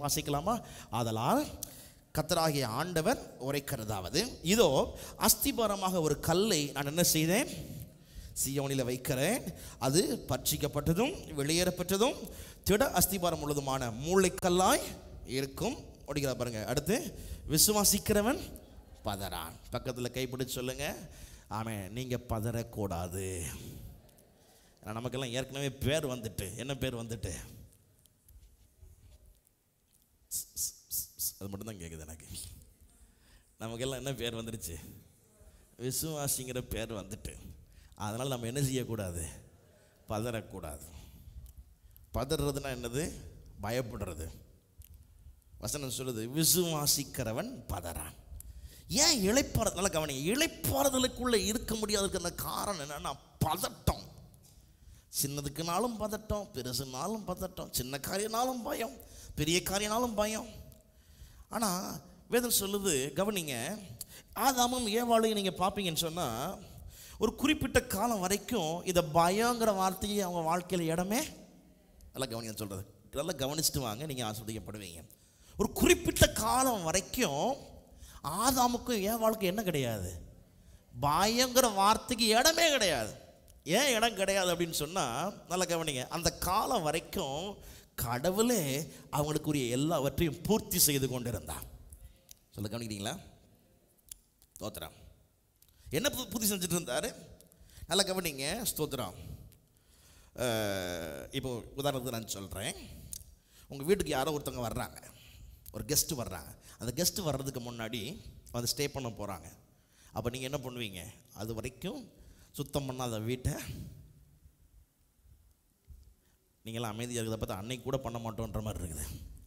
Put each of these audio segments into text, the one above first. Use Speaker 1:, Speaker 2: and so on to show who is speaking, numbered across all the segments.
Speaker 1: வாசிக்கலாமா ஆதலால் கத்தராகிய ஆண்டவர் உரைக்கிறதாவது இதோ அஸ்திபாரமாக ஒரு கல்லை நான் என்ன செய்தேன் சியோனில் வைக்கிறேன் அது பட்சிக்கப்பட்டதும் வெளியேறப்பட்டதும் திட அஸ்திபாரம் உள்ளதுமான மூளைக்கல்லாய் இருக்கும் ஓடிக்கிறா பாருங்க அடுத்து விசுவாசிக்கிறவன் பதறான் பக்கத்தில் கைப்பிடிச்சு சொல்லுங்க ஆமென் நீங்கள் பதறக்கூடாது ஏன்னா நமக்கெல்லாம் ஏற்கனவே பேர் வந்துட்டு என்ன பேர் வந்துட்டு அது மட்டும்தான் கேட்குது எனக்கு நமக்கெல்லாம் என்ன பேர் வந்துடுச்சு விசுவாசிங்கிற பேர் வந்துட்டு அதனால் நம்ம என்ன செய்யக்கூடாது பதறக்கூடாது பதறதுன்னா என்னது பயப்படுறது வசனம் சொல்லுது விசுவாசிக்கிறவன் பதறான் ஏன் இழைப்பாறுதல் நல்லா கவனிங்க இழைப்பாறுதலுக்குள்ளே இருக்க முடியாதுக்கு அந்த காரணம் என்னன்னா பதட்டம் சின்னதுக்குனாலும் பதட்டம் பெருசுனாலும் பதட்டம் சின்ன காரியனாலும் பயம் பெரிய காரியனாலும் பயம் ஆனால் வேதம் சொல்லுது கவனிங்க ஆதாமும் ஏவாளையும் நீங்கள் பார்ப்பீங்கன்னு சொன்னால் ஒரு குறிப்பிட்ட காலம் வரைக்கும் இதை பயங்கிற வார்த்தையை அவங்க வாழ்க்கையில் இடமே நல்லா கவனிங்க சொல்கிறது நல்லா கவனிச்சுட்டு வாங்க நீங்கள் ஆஸ்வதிக்கப்படுவீங்க ஒரு குறிப்பிட்ட காலம் வரைக்கும் ஆதாமுக்கும் ஏன் வாழ்க்கை என்ன கிடையாது பயங்கிற வார்த்தைக்கு இடமே கிடையாது ஏன் இடம் கிடையாது அப்படின்னு சொன்னால் நல்லா கவனிங்க அந்த காலம் வரைக்கும் கடவுளே அவங்களுக்குரிய எல்லாவற்றையும் பூர்த்தி செய்து கொண்டிருந்தான் சொல்ல கவனிக்கிறீங்களா ஸ்தோத்திரம் என்ன பூ- பூர்த்தி செஞ்சுட்டு இருந்தார் நல்லா கவனிங்க ஸ்தோத்திரம் அஹ், இப்போ உதாரணத்துக்கு நான் சொல்கிறேன் உங்கள் வீட்டுக்கு யாரோ ஒருத்தவங்க வர்றாங்க ஒரு கெஸ்ட்டு வர்றாங்க அந்த கெஸ்ட்டு வர்றதுக்கு முன்னாடி வந்து ஸ்டே பண்ண போகிறாங்க அப்போ நீங்கள் என்ன பண்ணுவீங்க அது வரைக்கும் சுத்தம் பண்ணாத வீட்டை நீங்களாம் அமைதியாக இருக்கிறத பார்த்தா அன்னைக்கு கூட பண்ண மாட்டோன்ற மாதிரி இருக்குது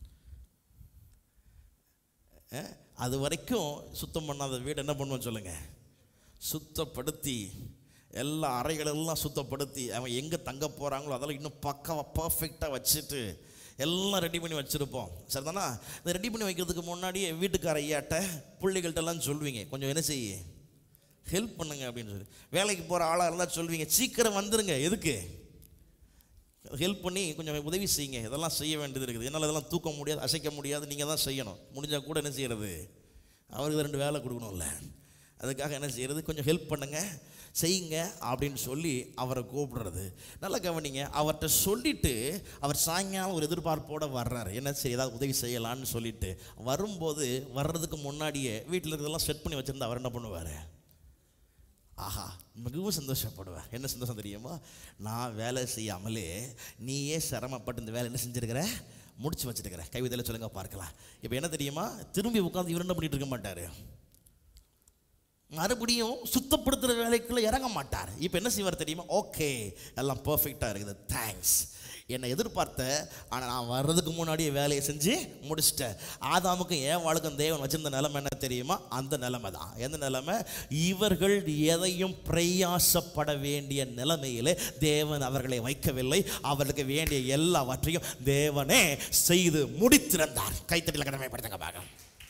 Speaker 1: அஹ், அது வரைக்கும் சுத்தம் பண்ணாத வீடு என்ன பண்ணுவோம் சொல்லுங்கள் சுத்தப்படுத்தி எல்லா அறைகளெல்லாம் சுத்தப்படுத்தி அவன் எங்கே தங்க போகிறாங்களோ அதெல்லாம் இன்னும் பக்காவாக பர்ஃபெக்டாக வச்சுட்டு எல்லாம் ரெடி பண்ணி வச்சுருப்போம் சரிதானா இந்த ரெடி பண்ணி வைக்கிறதுக்கு முன்னாடியே வீட்டுக்கார ஐயாட்ட பிள்ளைகள்கிட்டலாம் சொல்லுவீங்க கொஞ்சம் என்ன செய்ய ஹெல்ப் பண்ணுங்க அப்படின்னு சொல்லி வேலைக்கு போகிற ஆளாக இருந்தால் சொல்லுவீங்க சீக்கிரம் வந்துருங்க எதுக்கு ஹெல்ப் பண்ணி கொஞ்சம் உதவி செய்யுங்க இதெல்லாம் செய்ய வேண்டியது இருக்குது என்னால் இதெல்லாம் தூக்க முடியாது அசைக்க முடியாது நீங்கள் தான் செய்யணும் முடிஞ்சால் கூட என்ன செய்யறது அவருக்கு ரெண்டு வேலை கொடுக்கணும்ல அதுக்காக என்ன செய்யறது கொஞ்சம் ஹெல்ப் பண்ணுங்க செய்யுங்க அப்படின்னு சொல்லி அவரை கூப்பிடுறது நல்லா கவனிங்க அவர்கிட்ட சொல்லிட்டு அவர் சாயங்காலம் ஒரு எதிர்பார்ப்போட வர்றாரு என்ன சரி ஏதாவது உதவி செய்யலான்னு சொல்லிட்டு வரும்போது வர்றதுக்கு முன்னாடியே வீட்டில் இருக்கிறதெல்லாம் செட் பண்ணி வச்சுருந்தா அவர் என்ன பண்ணுவார் ஆஹா மிகவும் சந்தோஷப்படுவேன் என்ன சந்தோஷம் தெரியுமா நான் வேலை செய்யாமலே நீயே சிரமப்பட்டு இந்த வேலை என்ன செஞ்சிருக்கிற முடிச்சு வச்சிருக்கிற கைவிதையில் சொல்லுங்க பார்க்கலாம் இப்போ என்ன தெரியுமா திரும்பி உட்காந்து இவர் என்ன பண்ணிட்டு இருக்க மாட்டார் மறுபடியும் சுத்தப்படுத்துகிற வேலைக்குள்ளே இறங்க மாட்டார் இப்போ என்ன செய்வார் தெரியுமா ஓகே எல்லாம் பர்ஃபெக்டாக இருக்குது தேங்க்ஸ் என்னை எதிர்பார்த்த ஆனால் நான் வர்றதுக்கு முன்னாடியே வேலையை செஞ்சு முடிச்சிட்டேன் ஆதாமுக்கும் ஏன் வாழ்க்கும் தேவன் வச்சிருந்த நிலைமை என்ன தெரியுமா அந்த நிலைமை தான் எந்த நிலைமை இவர்கள் எதையும் பிரயாசப்பட வேண்டிய நிலைமையிலே தேவன் அவர்களை வைக்கவில்லை அவர்களுக்கு வேண்டிய எல்லாவற்றையும் தேவனே செய்து முடித்திருந்தார் கைத்தட்டில் கடமைப்படுத்த பார்க்க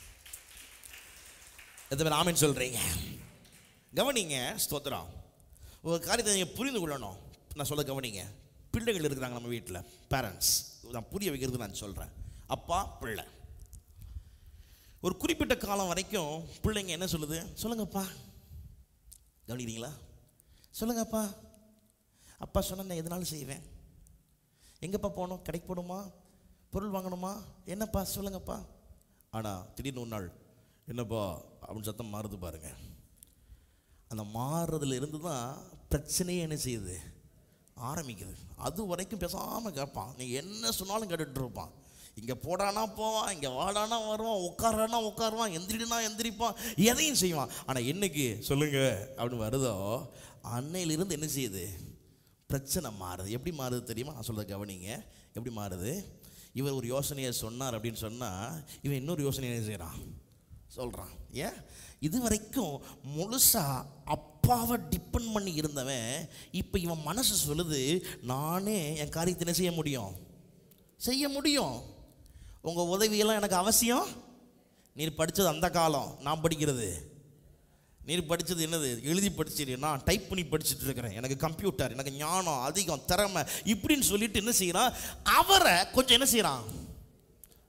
Speaker 1: எத்தனை பேர் ஆமென் சொல்கிறீங்க கவனிங்க ஸ்தோத்திரம் ஒரு காரியத்தை நீங்கள் புரிந்து கொள்ளணும் நான் சொல்ல கவனிங்க பிள்ளைகள் இருக்கிறாங்க நம்ம வீட்டில் பேரண்ட்ஸ் நான் புரிய வைக்கிறது நான் சொல்கிறேன் அப்பா பிள்ளை ஒரு குறிப்பிட்ட காலம் வரைக்கும் பிள்ளைங்க என்ன சொல்லுது சொல்லுங்கப்பா கவனிக்கிறீங்களா சொல்லுங்கப்பா அப்பா சொன்ன நான் எதனாலும் செய்வேன் எங்கப்பா போகணும் கடைக்கு போகணுமா பொருள் வாங்கணுமா என்னப்பா சொல்லுங்கப்பா ஆனால் திடீர்னு ஒரு நாள் என்னப்பா அப்படின்னு சத்தம் மாறுது பாருங்க அந்த மாறுறதுல இருந்து தான் பிரச்சனையே என்ன செய்யுது ஆரம்பிக்குது அது வரைக்கும் பேசாமல் கேட்பான் நீ என்ன சொன்னாலும் கேட்டுட்டு இருப்பான் இங்கே போடானா போவான் இங்கே வாடானா வருவான் உட்காரானா உட்காருவான் எந்திரினா எந்திரிப்பான் எதையும் செய்வான் ஆனால் என்னைக்கு சொல்லுங்க அப்படின்னு வருதோ அன்னையிலிருந்து என்ன செய்யுது பிரச்சனை மாறுது எப்படி மாறுது தெரியுமா நான் சொல்கிறத கவனிங்க எப்படி மாறுது இவர் ஒரு யோசனையை சொன்னார் அப்படின்னு சொன்னால் இவன் இன்னொரு யோசனையை செய்கிறான் சொல்கிறான் ஏன் இது வரைக்கும் முழுசாக அப்பாவை டிபெண்ட் பண்ணி இருந்தவன் இப்போ இவன் மனசு சொல்லுது நானே என் காரியத்தை என்ன செய்ய முடியும் செய்ய முடியும் உங்கள் உதவியெல்லாம் எனக்கு அவசியம் நீர் படித்தது அந்த காலம் நான் படிக்கிறது நீர் படித்தது என்னது எழுதி படிச்சிரு நான் டைப் பண்ணி படிச்சுட்டு இருக்கிறேன் எனக்கு கம்ப்யூட்டர் எனக்கு ஞானம் அதிகம் திறமை இப்படின்னு சொல்லிட்டு என்ன செய்கிறான் அவரை கொஞ்சம் என்ன செய்கிறான்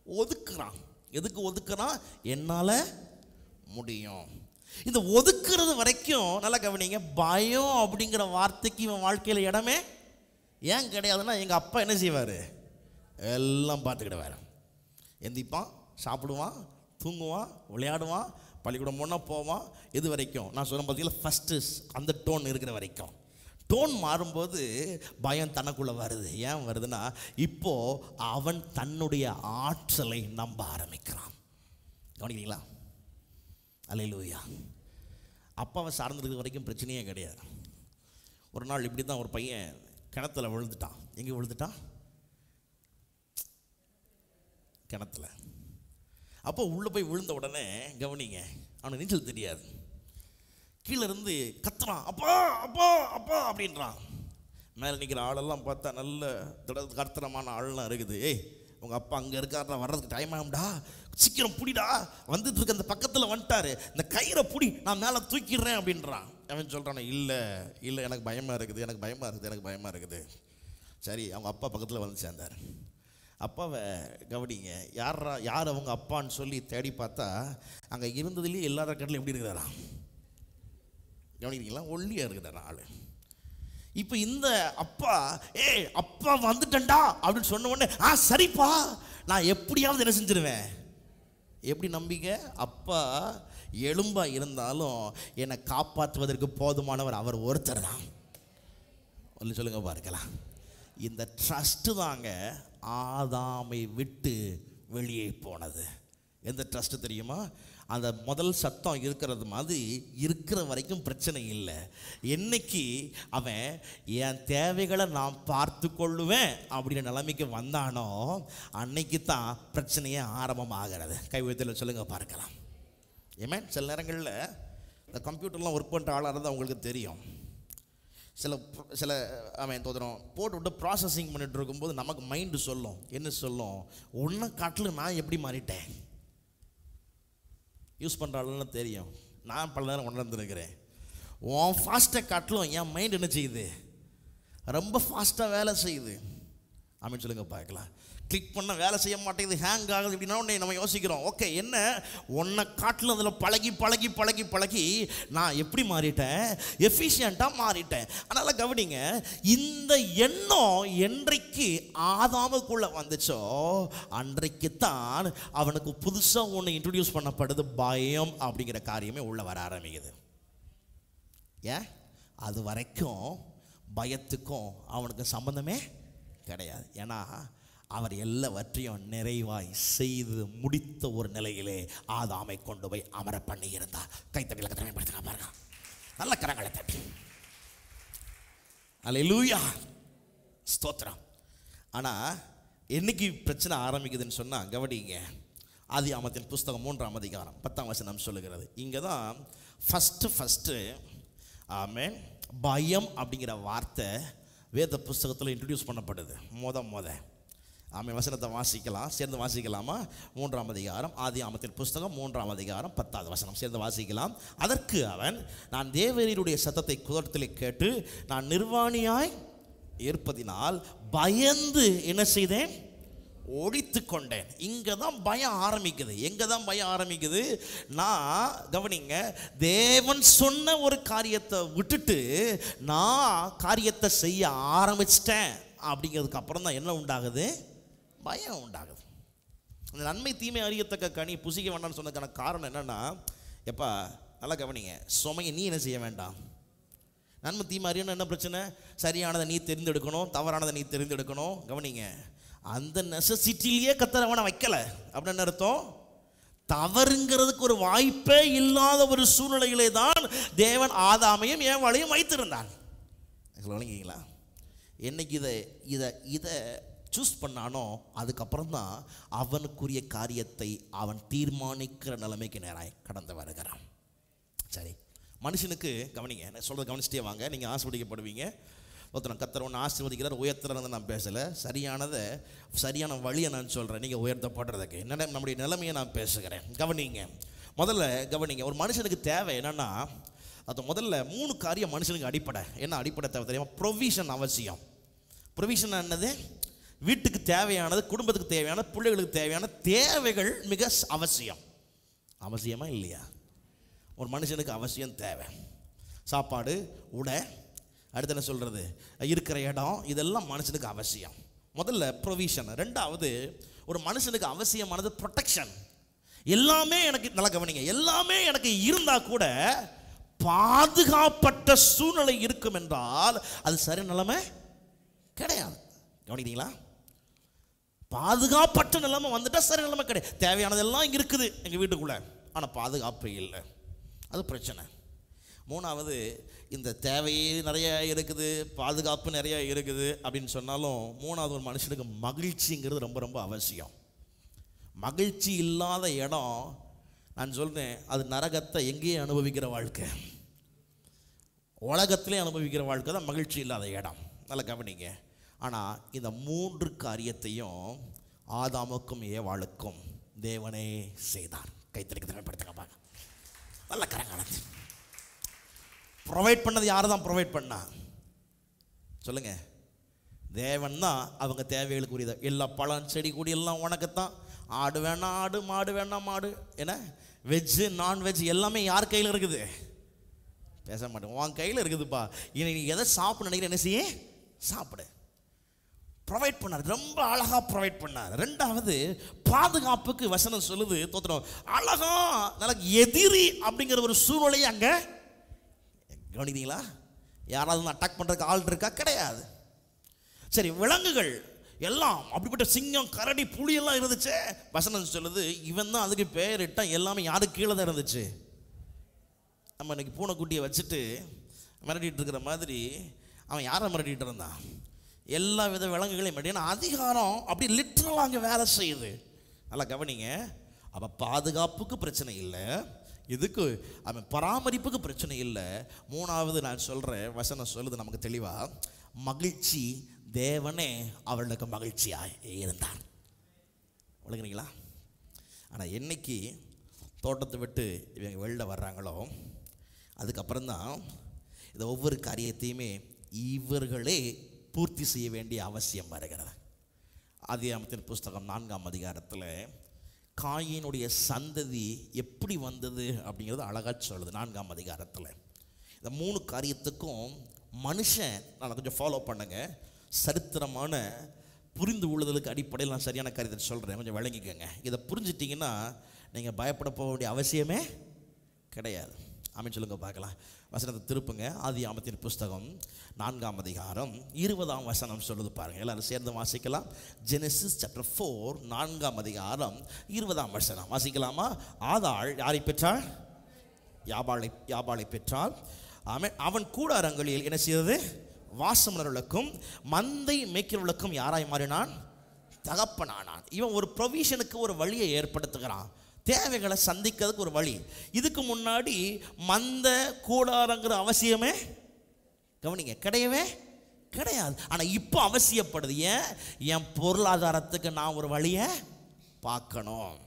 Speaker 1: ஒதுக்குறான் எதுக்கு ஒதுக்குறான் என்னால் முடியும் இந்த ஒதுக்குறது வரைக்கும் நல்லா கவனிங்க பயம் அப்படிங்கிற வார்த்தைக்கு இவன் வாழ்க்கையில் இடமே ஏன் கிடையாதுன்னா எங்கள் அப்பா என்ன செய்வார் எல்லாம் பார்த்துக்கிடுவார் எந்திப்பான் சாப்பிடுவான் தூங்குவான் விளையாடுவான் பள்ளிக்கூடம் போனால் போவான் இது வரைக்கும் நான் சொன்ன பார்த்தீங்கன்னா ஃபஸ்ட்டு அந்த டோன் இருக்கிற வரைக்கும் டோன் மாறும்போது பயம் தனக்குள்ளே வருது ஏன் வருதுன்னா இப்போ அவன் தன்னுடைய ஆற்றலை நம்ப ஆரம்பிக்கிறான் கவனிக்கிறீங்களா அலையிலூயா அப்பாவை சார்ந்திருக்கிற வரைக்கும் பிரச்சனையே கிடையாது ஒரு நாள் இப்படி தான் ஒரு பையன் கிணத்துல விழுந்துட்டான் எங்கே விழுந்துட்டான் கிணத்துல அப்போ உள்ளே போய் விழுந்த உடனே கவனிங்க அவனுக்கு நீச்சல் தெரியாது கீழே இருந்து கத்துறான் அப்பா அப்பா அப்பா அப்படின்றான் மேலே நிற்கிற ஆளெல்லாம் பார்த்தா நல்ல திட கர்த்தனமான ஆள்லாம் இருக்குது ஏய் உங்கள் அப்பா அங்கே இருக்காருடா வர்றதுக்கு டைம் ஆகும்டா சீக்கிரம் புடிடா வந்துட்டு இருக்க அந்த பக்கத்தில் வந்துட்டாரு இந்த கயிறை புடி நான் மேலே தூக்கிடுறேன் அப்படின்றான் அவன் சொல்கிறான் இல்லை இல்லை எனக்கு பயமாக இருக்குது எனக்கு பயமாக இருக்குது எனக்கு பயமாக இருக்குது சரி அவங்க அப்பா பக்கத்தில் வந்து சேர்ந்தார் அப்பாவை கவனிங்க யாரா யார் அவங்க அப்பான்னு சொல்லி தேடி பார்த்தா அங்கே இருந்ததுலேயே எல்லா கடலும் எப்படி இருக்கிறாராம் கவனிக்கிறீங்களா ஒல்லியாக இருக்கிறார் ஆள் இப்போ இந்த அப்பா ஏய் அப்பா வந்துட்டேன்டா அப்படின்னு சொன்ன உடனே ஆ சரிப்பா நான் எப்படியாவது என்ன செஞ்சிருவேன் எப்படி நம்பிங்க அப்பா எலும்பா இருந்தாலும் என்னை காப்பாற்றுவதற்கு போதுமானவர் அவர் ஒருத்தர் தான் ஒன்று சொல்லுங்க பார்க்கலாம் இந்த ட்ரஸ்ட்டு தாங்க ஆதாமை விட்டு வெளியே போனது எந்த ட்ரஸ்ட்டு தெரியுமா அந்த முதல் சத்தம் இருக்கிறது மாதிரி இருக்கிற வரைக்கும் பிரச்சனை இல்லை என்னைக்கு அவன் என் தேவைகளை நான் பார்த்து கொள்ளுவேன் அப்படின்ற நிலைமைக்கு வந்தானோ அன்னைக்கு தான் பிரச்சனையே ஆரம்பமாகிறது கைவிதத்தில் சொல்லுங்க பார்க்கலாம் ஏமே சில நேரங்களில் இந்த கம்ப்யூட்டர்லாம் ஒர்க் பண்ணுற ஆளாக இருந்தால் உங்களுக்கு தெரியும் சில ப்ர- சில அவன் தோதுறோம் போட்டு விட்டு ப்ராசஸிங் பண்ணிட்டு இருக்கும்போது நமக்கு மைண்டு சொல்லும் என்ன சொல்லும் ஒன்றை காட்டில் நான் எப்படி மாறிட்டேன் யூஸ் பண்ணுற ஆளுன்னு தெரியும் நான் பல நேரம் உணர்ந்துருக்கிறேன் உன் ஃபாஸ்ட்டை காட்டிலும் என் மைண்ட் என்ன செய்யுது ரொம்ப ஃபாஸ்ட்டாக வேலை செய்யுது அப்படின்னு சொல்லுங்க பார்க்கலாம் கிளிக் பண்ண வேலை செய்ய மாட்டேங்குது ஹேங் ஆகுது இப்படின்னா உடனே நம்ம யோசிக்கிறோம் ஓகே என்ன உன்னை காட்டில் அதில் பழகி பழகி பழகி பழகி நான் எப்படி மாறிட்டேன் எஃபிஷியண்ட்டாக மாறிட்டேன் அதனால் கவனிங்க இந்த எண்ணம் என்றைக்கு ஆதாமுக்குள்ளே வந்துச்சோ அன்றைக்கு தான் அவனுக்கு புதுசாக ஒன்று இன்ட்ரடியூஸ் பண்ணப்படுது பயம் அப்படிங்கிற காரியமே உள்ளே வர ஆரம்பிக்குது ஏன் அது வரைக்கும் பயத்துக்கும் அவனுக்கு சம்பந்தமே கிடையாது ஏன்னா அவர் எல்லாவற்றையும் நிறைவாய் செய்து முடித்த ஒரு நிலையிலே ஆதாமை கொண்டு போய் அமர பண்ணி இருந்தார் கைத்தட்டில கத்திரமே படுத்துக்க பாருங்க நல்ல கரங்களை தட்டி அல்லேலூயா ஸ்தோத்திரம் ஆனால் என்னைக்கு பிரச்சனை ஆரம்பிக்குதுன்னு சொன்னால் கவனிங்க ஆதி ஆமத்தின் புஸ்தகம் மூன்றாம் அதிகாரம் பத்தாம் வசனம் சொல்லுகிறது இங்கே தான் ஃபஸ்ட்டு ஃபஸ்ட்டு ஆமே பயம் அப்படிங்கிற வார்த்தை வேத புஸ்தகத்தில் இன்ட்ரடியூஸ் பண்ணப்படுது மொத மொத ஆமே வசனத்தை வாசிக்கலாம் சேர்ந்து வாசிக்கலாமா மூன்றாம் அதிகாரம் ஆதி ஆமத்தின் புஸ்தகம் மூன்றாம் அதிகாரம் பத்தாவது வசனம் சேர்ந்து வாசிக்கலாம் அதற்கு அவன் நான் தேவரீருடைய சத்தத்தை குதத்திலே கேட்டு நான் நிர்வாணியாய் இருப்பதினால் பயந்து என்ன செய்தேன் ஒழித்து கொண்டேன் இங்கே தான் பயம் ஆரம்பிக்குது எங்கே தான் பயம் ஆரம்பிக்குது நான் கவனிங்க தேவன் சொன்ன ஒரு காரியத்தை விட்டுட்டு நான் காரியத்தை செய்ய ஆரம்பிச்சிட்டேன் அப்படிங்கிறதுக்கு அப்புறம் தான் என்ன உண்டாகுது பயம் உண்டாகுது அந்த நன்மை தீமை அறியத்தக்க கனி புசிக்க வேண்டாம்னு சொன்னதுக்கான காரணம் என்னன்னா எப்பா நல்லா கவனிங்க சுமையை நீ என்ன செய்ய வேண்டாம் நன்மை தீமை அறியணும் என்ன பிரச்சனை சரியானதை நீ தெரிந்தெடுக்கணும் தவறானதை நீ தெரிந்தெடுக்கணும் கவனிங்க அந்த நெசசிட்டிலேயே கத்தரவனை வைக்கல அப்படின்னு என்ன அர்த்தம் தவறுங்கிறதுக்கு ஒரு வாய்ப்பே இல்லாத ஒரு சூழ்நிலையிலே தான் தேவன் ஆதாமையும் ஏவாளையும் வைத்திருந்தான் விளங்கிங்களா என்னைக்கு இதை இதை இதை சூஸ் பண்ணானோ அதுக்கப்புறம் தான் அவனுக்குரிய காரியத்தை அவன் தீர்மானிக்கிற நிலைமைக்கு நேராய் கடந்து வருகிறான் சரி மனுஷனுக்கு கவனிங்க நான் சொல்கிறத கவனிச்சிட்டே வாங்க நீங்கள் ஆசிர்வதிக்கப்படுவீங்க ஒருத்தர் கத்தர் ஒன்று ஆசீர்வதிக்கிறார் உயர்த்துறதை நான் பேசலை சரியானதை சரியான வழியை நான் சொல்கிறேன் நீங்கள் உயர்த்தப்படுறதுக்கு என்னென்ன நம்முடைய நிலைமையை நான் பேசுகிறேன் கவனிங்க முதல்ல கவனிங்க ஒரு மனுஷனுக்கு தேவை என்னென்னா அது முதல்ல மூணு காரியம் மனுஷனுக்கு அடிப்படை என்ன அடிப்படை தேவை தெரியுமா ப்ரொவிஷன் அவசியம் ப்ரொவிஷன் என்னது வீட்டுக்கு தேவையானது குடும்பத்துக்கு தேவையான பிள்ளைகளுக்கு தேவையான தேவைகள் மிக ஸ்- அவசியம் அவசியமா இல்லையா ஒரு மனுஷனுக்கு அவசியம் தேவை சாப்பாடு உடை அடுத்து என்ன சொல்கிறது இருக்கிற இடம் இதெல்லாம் மனுஷனுக்கு அவசியம் முதல்ல ப்ரொவிஷன் ரெண்டாவது ஒரு மனுஷனுக்கு அவசியமானது ப்ரொடெக்ஷன் எல்லாமே எனக்கு நல்லா கவனிங்க எல்லாமே எனக்கு இருந்தால் கூட பாதுகாப்பட்ட சூழ்நிலை இருக்கும் என்றால் அது சரி நிலைமை கிடையாது கவனிக்கிறீங்களா பாதுகாப்பற்ற நிலைமை வந்துட்டா சரி நிலைமை கிடையாது தேவையானதெல்லாம் இங்கே இருக்குது எங்கள் வீட்டுக்குள்ளே ஆனால் பாதுகாப்பு இல்லை அது பிரச்சனை மூணாவது இந்த தேவையே நிறைய இருக்குது பாதுகாப்பு நிறைய இருக்குது அப்படின்னு சொன்னாலும் மூணாவது ஒரு மனுஷனுக்கு மகிழ்ச்சிங்கிறது ரொம்ப ரொம்ப அவசியம் மகிழ்ச்சி இல்லாத இடம் நான் சொல்றேன் அது நரகத்தை எங்கேயும் அனுபவிக்கிற வாழ்க்கை உலகத்திலே அனுபவிக்கிற வாழ்க்கை தான் மகிழ்ச்சி இல்லாத இடம் நல்லா கவனிங்க ஆனால் இந்த மூன்று காரியத்தையும் ஆதாமுக்கும் ஏவாளுக்கும் தேவனே செய்தார் கைத்தறிக்கு திறமைப்படுத்துங்க பாருங்க நல்ல கரங்காலத்து ப்ரொவைட் பண்ணது யார் தான் ப்ரொவைட் பண்ணா சொல்லுங்க தேவன் தான் அவங்க தேவைகளுக்கு உரியது எல்லா பழம் செடி கொடி எல்லாம் உனக்குத்தான் ஆடு வேணா ஆடு மாடு வேணா மாடு என்ன வெஜ்ஜு நான்வெஜ் எல்லாமே யார் கையில் இருக்குது பேச மாட்டேன் உன் கையில் இருக்குதுப்பா இனி நீ எதை சாப்பிட நினைக்கிற என்ன செய்ய சாப்பிடு ப்ரொவைட் பண்ணார் ரொம்ப அழகா ப்ரொவைட் பண்ணார் ரெண்டாவது பாதுகாப்புக்கு வசனம் சொல்லுது தோத்திரம் அழகா நல்ல எதிரி அப்படிங்கிற ஒரு சூழ்நிலையை அங்க கவனிக்கிறீங்களா யாராவது அட்டாக் பண்றதுக்கு ஆள் இருக்கா கிடையாது சரி விலங்குகள் எல்லாம் அப்படிப்பட்ட சிங்கம் கரடி புலி எல்லாம் இருந்துச்சே வசனம் சொல்லுது இவன் தான் அதுக்கு பேரிட்டான் எல்லாமே யாருக்கு கீழே தான் இருந்துச்சு நம்ம இன்னைக்கு பூனைக்குட்டியை வச்சுட்டு மிரட்டிட்டு இருக்கிற மாதிரி அவன் யாரை மிரட்டிட்டு இருந்தான் எல்லா வித விலங்குகளையும் மிரட்டி ஏன்னா அதிகாரம் அப்படி லிட்ரலாக அங்கே வேலை செய்யுது நல்லா கவனிங்க அப்போ பாதுகாப்புக்கு பிரச்சனை இல்லை இதுக்கு அவன் பராமரிப்புக்கு பிரச்சனை இல்லை மூணாவது நான் சொல்கிறேன் வசனம் சொல்லுது நமக்கு தெளிவாக மகிழ்ச்சி தேவனே அவளுக்கு மகிழ்ச்சியாய் இருந்தார் விளங்குறீங்களா ஆனால் என்னைக்கு தோட்டத்தை விட்டு இவங்க வெளில வர்றாங்களோ அதுக்கப்புறம் தான் இந்த ஒவ்வொரு காரியத்தையுமே இவர்களே பூர்த்தி செய்ய வேண்டிய அவசியம் வருகிறது ஆதியாமத்தின் புஸ்தகம் நான்காம் அதிகாரத்தில் காயினுடைய சந்ததி எப்படி வந்தது அப்படிங்கிறது அழகா சொல்லுது நான்காம் அதிகாரத்தில் இந்த மூணு காரியத்துக்கும் மனுஷன் நான் கொஞ்சம் ஃபாலோ பண்ணுங்க சரித்திரமான புரிந்து கொள்ளுதலுக்கு அடிப்படையில் நான் சரியான காரியத்தை சொல்கிறேன் கொஞ்சம் விளங்கிக்கோங்க இதை புரிஞ்சிட்டிங்கன்னா நீங்கள் பயப்பட போக வேண்டிய அவசியமே கிடையாது ஆமென் சொல்லுங்க பார்க்கலாம் வசனத்தை திருப்புங்க ஆதி ஆமத்தின் புஸ்தகம் நான்காம் அதிகாரம் இருபதாம் வசனம் சொல்லுது பாருங்க எல்லாரும் சேர்ந்து வாசிக்கலாம் ஜெனசிஸ் சாப்டர் ஃபோர் நான்காம் அதிகாரம் இருபதாம் வசனம் வாசிக்கலாமா ஆதாள் யாரை பெற்றாள் யாபாளை யாபாளை பெற்றால் அவன் அவன் கூடாரங்களில் என்ன செய்தது வாசமலர்களுக்கும் மந்தை மேய்க்கிறவர்களுக்கும் யாராய் மாறினான் தகப்பனானான் இவன் ஒரு ப்ரொவிஷனுக்கு ஒரு வழியை ஏற்படுத்துகிறான் தேவைகளை சந்திக்கிறதுக்கு ஒரு வழி இதுக்கு முன்னாடி மந்த கூடாரங்கிற அவசியமே கவனிங்க கிடையவே கிடையாது ஆனால் இப்போ அவசியப்படுது ஏன் என் பொருளாதாரத்துக்கு நான் ஒரு வழியை பார்க்கணும்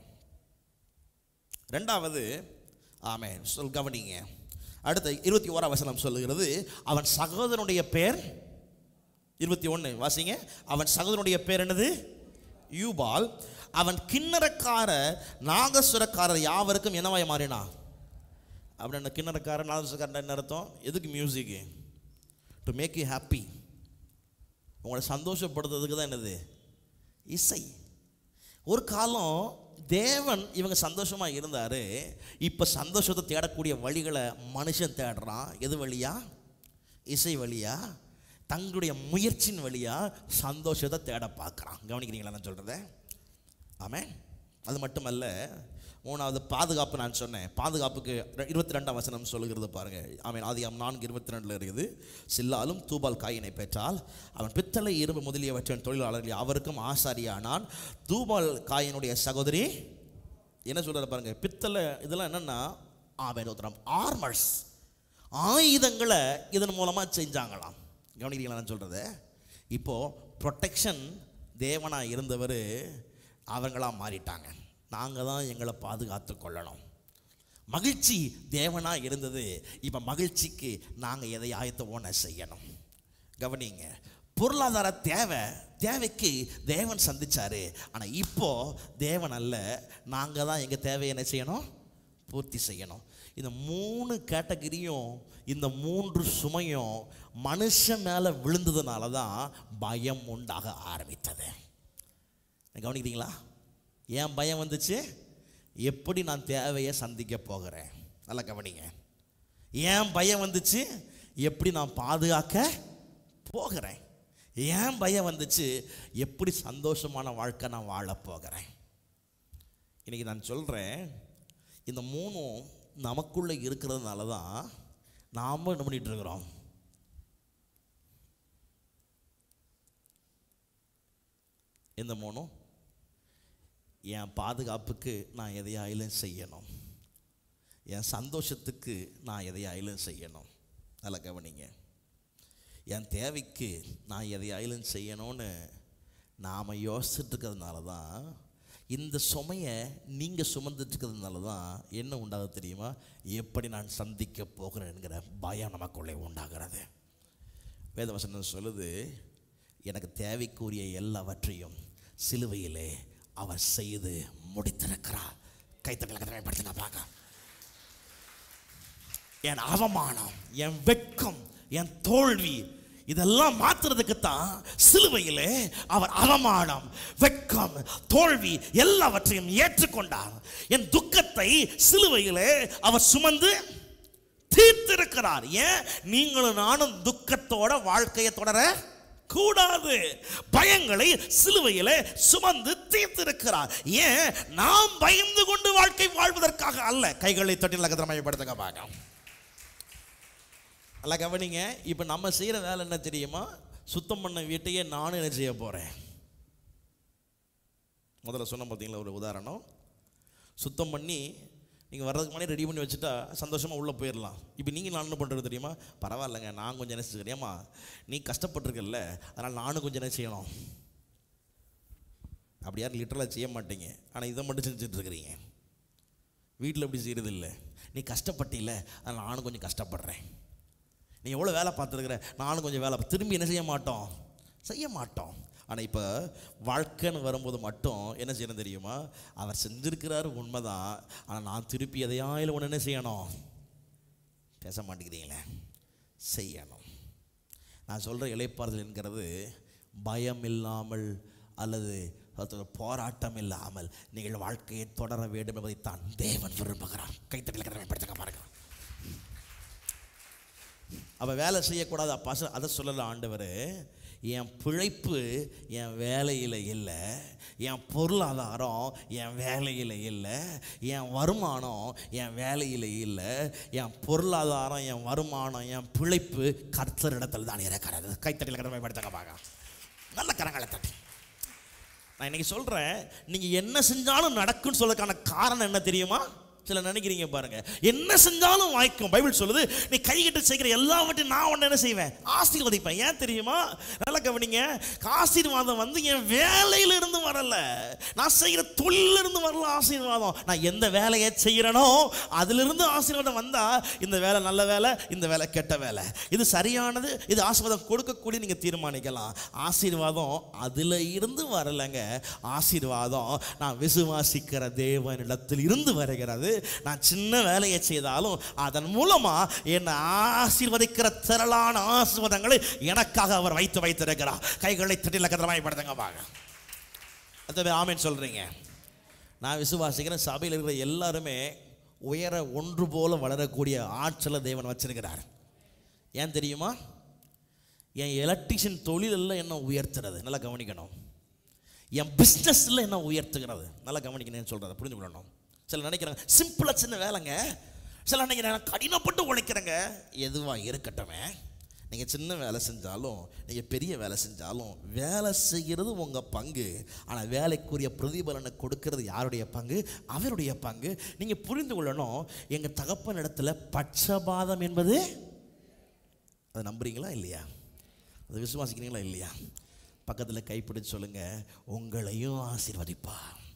Speaker 1: ரெண்டாவது ஆமே சொல் கவனிங்க அடுத்த இருபத்தி ஓராம் வசனம் சொல்லுகிறது அவன் சகோதரனுடைய பேர் இருபத்தி ஒன்று வாசிங்க அவன் சகோதரனுடைய பேர் என்னது யூபால் அவன் கிண்ணறக்கார நாகஸ்வரக்காரர் யாவருக்கும் என்னவாய் மாறினான் அப்படின்னு கிண்ணறக்காரர் நாகஸ்வரக்காரன் என்ன அர்த்தம் எதுக்கு music to make you happy உங்களை சந்தோஷப்படுத்துறதுக்கு தான் என்னது இசை ஒரு காலம் தேவன் இவங்க சந்தோஷமா இருந்தாரு இப்போ சந்தோஷத்தை தேடக்கூடிய வழிகளை மனுஷன் தேடுறான் எது வழியா இசை வழியா தங்களுடைய முயற்சியின் வழியா சந்தோஷத்தை தேட பார்க்குறான் கவனிக்கிறீங்களா நான் சொல்கிறத ஆமே அது மட்டுமல்ல மூணாவது பாதுகாப்பு நான் சொன்னேன் பாதுகாப்புக்கு இருபத்தி ரெண்டாம் வசனம் சொல்லுகிறது பாருங்க அவன் ஆதியாம் நான்கு இருபத்தி ரெண்டில் இருக்குது சில்லாலும் தூபால் காயினை பெற்றால் அவன் பித்தளை இரும்பு முதலியவற்றின் தொழிலாளர்கள் அவருக்கும் ஆசாரியானான் தூபால் காயினுடைய சகோதரி என்ன சொல்றாரு பாருங்க பித்தளை இதெல்லாம் என்னன்னா அவன் ஒருத்தரம் ஆர்மர்ஸ் ஆயுதங்களை இதன் மூலமாக செஞ்சாங்களாம் கவனிக்கிறீங்களா நான் சொல்கிறத இப்போது ப்ரொட்டெக்ஷன் தேவனாக இருந்தவர் அவங்களா மாறிட்டாங்க நாங்கள் தான் எங்களை பாதுகாத்து கொள்ளணும் மகிழ்ச்சி தேவனாக இருந்தது இப்போ மகிழ்ச்சிக்கு நாங்கள் எதை ஆயத்த ஓன செய்யணும் கவனிங்க பொருளாதார தேவை தேவைக்கு தேவன் சந்திச்சாரு ஆனால் இப்போ தேவன் அல்ல நாங்கள் தான் எங்கள் தேவையை என்ன செய்யணும் பூர்த்தி செய்யணும் இந்த மூணு கேட்டகரியும் இந்த மூன்று சுமையும் மனுஷன் மேலே விழுந்ததுனால தான் பயம் உண்டாக ஆரம்பித்தது கவனிக்கிறீங்களா ஏன் பயம் வந்துச்சு எப்படி நான் தேவையை சந்திக்க போகிறேன் நல்லா கவனிங்க ஏன் பயம் வந்துச்சு எப்படி நான் பாதுகாக்க போகிறேன் ஏன் பயம் வந்துச்சு எப்படி சந்தோஷமான வாழ்க்கை நான் வாழ போகிறேன் இன்னைக்கு நான் சொல்கிறேன் இந்த மூணும் நமக்குள்ளே இருக்கிறதுனால தான் நாம் என்ன பண்ணிட்டு இருக்கிறோம் இந்த மூணும் என் பாதுகாப்புக்கு நான் எதையாயிலும் செய்யணும் என் சந்தோஷத்துக்கு நான் எதையாயிலும் செய்யணும் நல்லா கவனிங்க என் தேவைக்கு நான் எதையாயிலும் செய்யணும்னு நாம் யோசிச்சுட்டு இருக்கிறதுனால தான் இந்த சுமையை நீங்கள் சுமந்துட்டு இருக்கிறதுனால தான் என்ன உண்டாகுது தெரியுமா எப்படி நான் சந்திக்க போகிறேங்கிற பயம் நமக்குள்ளே உண்டாகிறது வேதவசனம் சொல்லுது எனக்கு தேவைக்குரிய எல்லாவற்றையும் சிலுவையிலே அவர் செய்து முடித்திருக்கிறார் கைத்தட்டல கடமைப்படுத்துங்க பார்க்க என் அவமானம் என் வெட்கம் என் தோல்வி இதெல்லாம் மாத்துறதுக்கு தான் சிலுவையிலே அவர் அவமானம் வெட்கம் தோல்வி எல்லாவற்றையும் ஏற்றுக்கொண்டார் என் துக்கத்தை சிலுவையிலே அவர் சுமந்து தீர்த்திருக்கிறார் ஏன் நீங்களும் நானும் துக்கத்தோட வாழ்க்கையை தொடர கூடாது பயங்களை சிலுவையிலே சுமந்து தீர்த்திருக்கிறார் ஏன் நாம் பயந்து கொண்டு வாழ்க்கை வாழ்வதற்காக அல்ல கைகளை தொட்டில் கதிரமயப்படுத்துங்க பார்க்க நல்லா கவனிங்க இப்போ நம்ம செய்கிற வேலை என்ன தெரியுமா சுத்தம் பண்ண வீட்டையே நானும் என்ன செய்ய போகிறேன் முதல்ல சொன்ன பார்த்தீங்களா ஒரு உதாரணம் சுத்தம் பண்ணி நீங்கள் வர்றதுக்கு முன்னாடி ரெடி பண்ணி வச்சுட்டா சந்தோஷமாக உள்ளே போயிடலாம் இப்போ நீங்கள் நான் என்ன பண்ணுறது தெரியுமா பரவாயில்லைங்க நான் கொஞ்சம் என்ன செய்ய ஏமா நீ கஷ்டப்பட்டிருக்கல்ல அதனால் நானும் கொஞ்சம் என்ன செய்யணும் அப்படி யாரும் லிட்டரலாக செய்ய மாட்டீங்க ஆனால் இதை மட்டும் செஞ்சுட்டு இருக்கிறீங்க வீட்டில் அப்படி செய்கிறது இல்லை நீ கஷ்டப்பட்டில்ல அதனால் நானும் கொஞ்சம் கஷ்டப்படுறேன் நீ எவ்வளோ வேலை பார்த்துருக்குற நானும் கொஞ்சம் வேலை திரும்பி என்ன செய்ய மாட்டோம் செய்ய மாட்டோம் ஆனால் இப்போ வாழ்க்கைன்னு வரும்போது மட்டும் என்ன செய்யணும் தெரியுமா அவர் செஞ்சிருக்கிறாரு உண்மைதான் ஆனால் நான் திருப்பி எதையாயிலும் ஒன்று என்ன செய்யணும் பேச மாட்டேங்கிறீங்களே செய்யணும் நான் சொல்கிற இளைப்பாறுதல் என்கிறது பயம் இல்லாமல் அல்லது அதாவது போராட்டம் இல்லாமல் நீங்கள் வாழ்க்கையை தொடர வேண்டும் என்பதைத்தான் தேவன் விரும்புகிறார் கைத்தட்டில் கடமைப்படுத்துங்க பாருங்க அவ வேலை செய்யக்கூடாது அப்பா அதை சொல்லல ஆண்டவர் என் பிழைப்பு என் வேலையில் இல்லை என் பொருளாதாரம் என் வேலையில் இல்லை என் வருமானம் என் வேலையில் இல்லை என் பொருளாதாரம் என் வருமானம் என் பிழைப்பு கர்த்தரிடத்தில் தான் இருக்கிறது கைத்தட்டில் கடமைப்படுத்துங்க பார்க்க நல்ல கரங்களை தட்டி நான் இன்னைக்கு சொல்கிறேன் நீங்கள் என்ன செஞ்சாலும் நடக்கும்னு சொல்லக்கான காரணம் என்ன தெரியுமா சில நினைக்கிறீங்க பாருங்க என்ன செஞ்சாலும் வாய்க்கும் பைபிள் சொல்லுது நீ கைகிட்ட செய்கிற எல்லாவற்றையும் நான் ஒன்று என்ன செய்வேன் ஆசீர்வதிப்பேன் ஏன் தெரியுமா நல்லா கவனிங்க ஆசீர்வாதம் வந்து என் வேலையில இருந்து வரல நான் செய்கிற தொழில இருந்து வரல ஆசீர்வாதம் நான் எந்த வேலையை செய்கிறேனோ அதிலிருந்து ஆசீர்வாதம் வந்தா இந்த வேலை நல்ல வேலை இந்த வேலை கெட்ட வேலை இது சரியானது இது ஆசீர்வாதம் கொடுக்கக்கூடிய நீங்க தீர்மானிக்கலாம் ஆசீர்வாதம் அதுல இருந்து வரலைங்க ஆசீர்வாதம் நான் விசுவாசிக்கிற தேவனிடத்தில் இருந்து வருகிறது நான் சின்ன வேலையை செய்தாலும் அதன் மூலமா என்னை ஆசீர்வதிக்கிற திரளான ஆசீர்வாதங்களை எனக்காக அவர் வைத்து வைத்திருக்கிறார் கைகளை திட்டில கதிரமாய்ப்படுத்துங்க வாங்க அது ஆமேன்னு சொல்றீங்க நான் விசுவாசிக்கிறேன் சபையில் இருக்கிற எல்லாருமே உயர ஒன்று போல வளரக்கூடிய ஆற்றலை தேவன் வச்சிருக்கிறார் ஏன் தெரியுமா என் எலக்ட்ரிஷியன் தொழிலில் என்ன உயர்த்துறது நல்லா கவனிக்கணும் என் பிஸ்னஸில் என்ன உயர்த்துகிறது நல்லா கவனிக்கணும்னு சொல்கிறத புரிஞ்சு கொள்ளணும் சில நினைக்கிறாங்க சிம்பிளாக சின்ன வேலைங்க சில நினைக்கிறாங்க கடினப்பட்டு உழைக்கிறேங்க எதுவாக இருக்கட்டுமே நீங்கள் சின்ன வேலை செஞ்சாலும் நீங்கள் பெரிய வேலை செஞ்சாலும் வேலை செய்கிறது உங்கள் பங்கு ஆனால் வேலைக்குரிய பிரதிபலனை கொடுக்கறது யாருடைய பங்கு அவருடைய பங்கு நீங்கள் புரிந்து கொள்ளணும் எங்கள் தகப்பன் இடத்துல பட்சபாதம் என்பது அதை நம்புறீங்களா இல்லையா அதை விசுவாசிக்கிறீங்களா இல்லையா பக்கத்தில் கைப்பிடிச்சு சொல்லுங்க உங்களையும் ஆசீர்வதிப்பா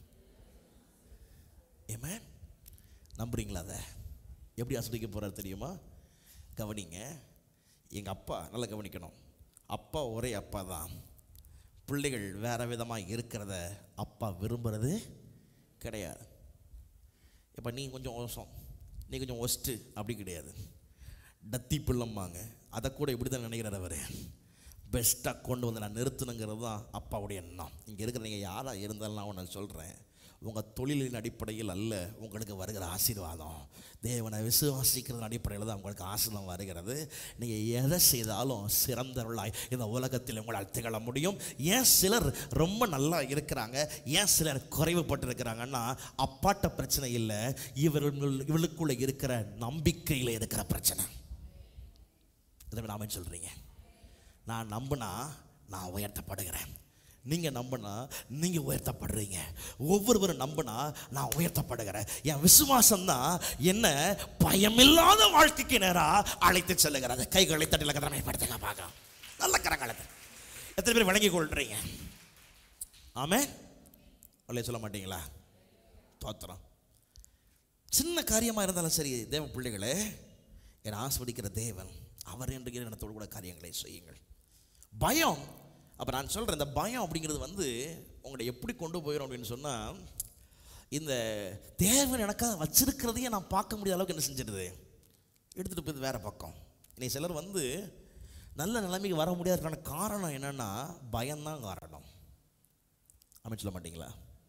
Speaker 1: ஏமே நம்புறீங்களா அதை எப்படி ஆஸ்வதிக்க போகிறார் தெரியுமா கவனிங்க எங்கள் அப்பா நல்லா கவனிக்கணும் அப்பா ஒரே அப்பா தான் பிள்ளைகள் வேற விதமாக இருக்கிறத அப்பா விரும்புறது கிடையாது இப்போ நீ கொஞ்சம் மோசம் நீ கொஞ்சம் ஒஸ்ட்டு அப்படி கிடையாது டத்தி பிள்ளம்பாங்க அதை கூட இப்படி தான் நினைக்கிறார் அவர் பெஸ்ட்டாக கொண்டு வந்து நான் நிறுத்தணுங்கிறது தான் அப்பாவுடைய எண்ணம் இங்கே இருக்கிற நீங்கள் யாராக இருந்தாலும் நான் ஒன்று சொல்கிறேன் உங்கள் தொழிலின் அடிப்படையில் அல்ல உங்களுக்கு வருகிற ஆசீர்வாதம் தேவனை விசுவாசிக்கிறதன் அடிப்படையில் தான் உங்களுக்கு ஆசீர்வாதம் வருகிறது நீங்கள் எதை செய்தாலும் சிறந்தவர்களாய் இந்த உலகத்தில் உங்களால் திகழ முடியும் ஏன் சிலர் ரொம்ப நல்லா இருக்கிறாங்க ஏன் சிலர் குறைவுபட்டு இருக்கிறாங்கன்னா அப்பாட்ட பிரச்சனை இல்லை இவர்கள் இவளுக்குள்ளே இருக்கிற நம்பிக்கையில் இருக்கிற பிரச்சனை இதை நாம சொல்கிறீங்க நான் நம்பினா நான் உயர்த்தப்படுகிறேன் நீங்கள் நம்பினா நீங்கள் உயர்த்தப்படுறீங்க ஒவ்வொருவரும் நம்பினா நான் உயர்த்தப்படுகிறேன் என் விசுவாசம் தான் என்ன பயமில்லாத வாழ்க்கைக்கு நேராக அழைத்து செல்லுகிறது கைகளை தட்டில கடமைப்படுத்துங்க பார்க்கலாம் நல்ல கரங்களத்தை எத்தனை பேர் வழங்கி கொள்றீங்க ஆமே வள்ளைய சொல்ல மாட்டீங்களா தோத்திரம் சின்ன காரியமாக இருந்தாலும் சரி தேவ பிள்ளைகளே என்னை ஆஸ்வதிக்கிற தேவன் அவர் என்று எண்ணத்தோடு கூட காரியங்களை செய்யுங்கள் பயம் அப்போ நான் சொல்கிறேன் இந்த பயம் அப்படிங்கிறது வந்து உங்களை எப்படி கொண்டு போயிடும் அப்படின்னு சொன்னால் இந்த தேவன் எனக்காக வச்சிருக்கிறதையே நான் பார்க்க முடியாத அளவுக்கு என்ன செஞ்சிடுது எடுத்துகிட்டு போய் வேற பக்கம் இன்னைக்கு சிலர் வந்து நல்ல நிலைமைக்கு வர முடியாததுக்கான காரணம் என்னன்னா பயம்தான் காரணம் ஆமென் சொல்ல மாட்டீங்களா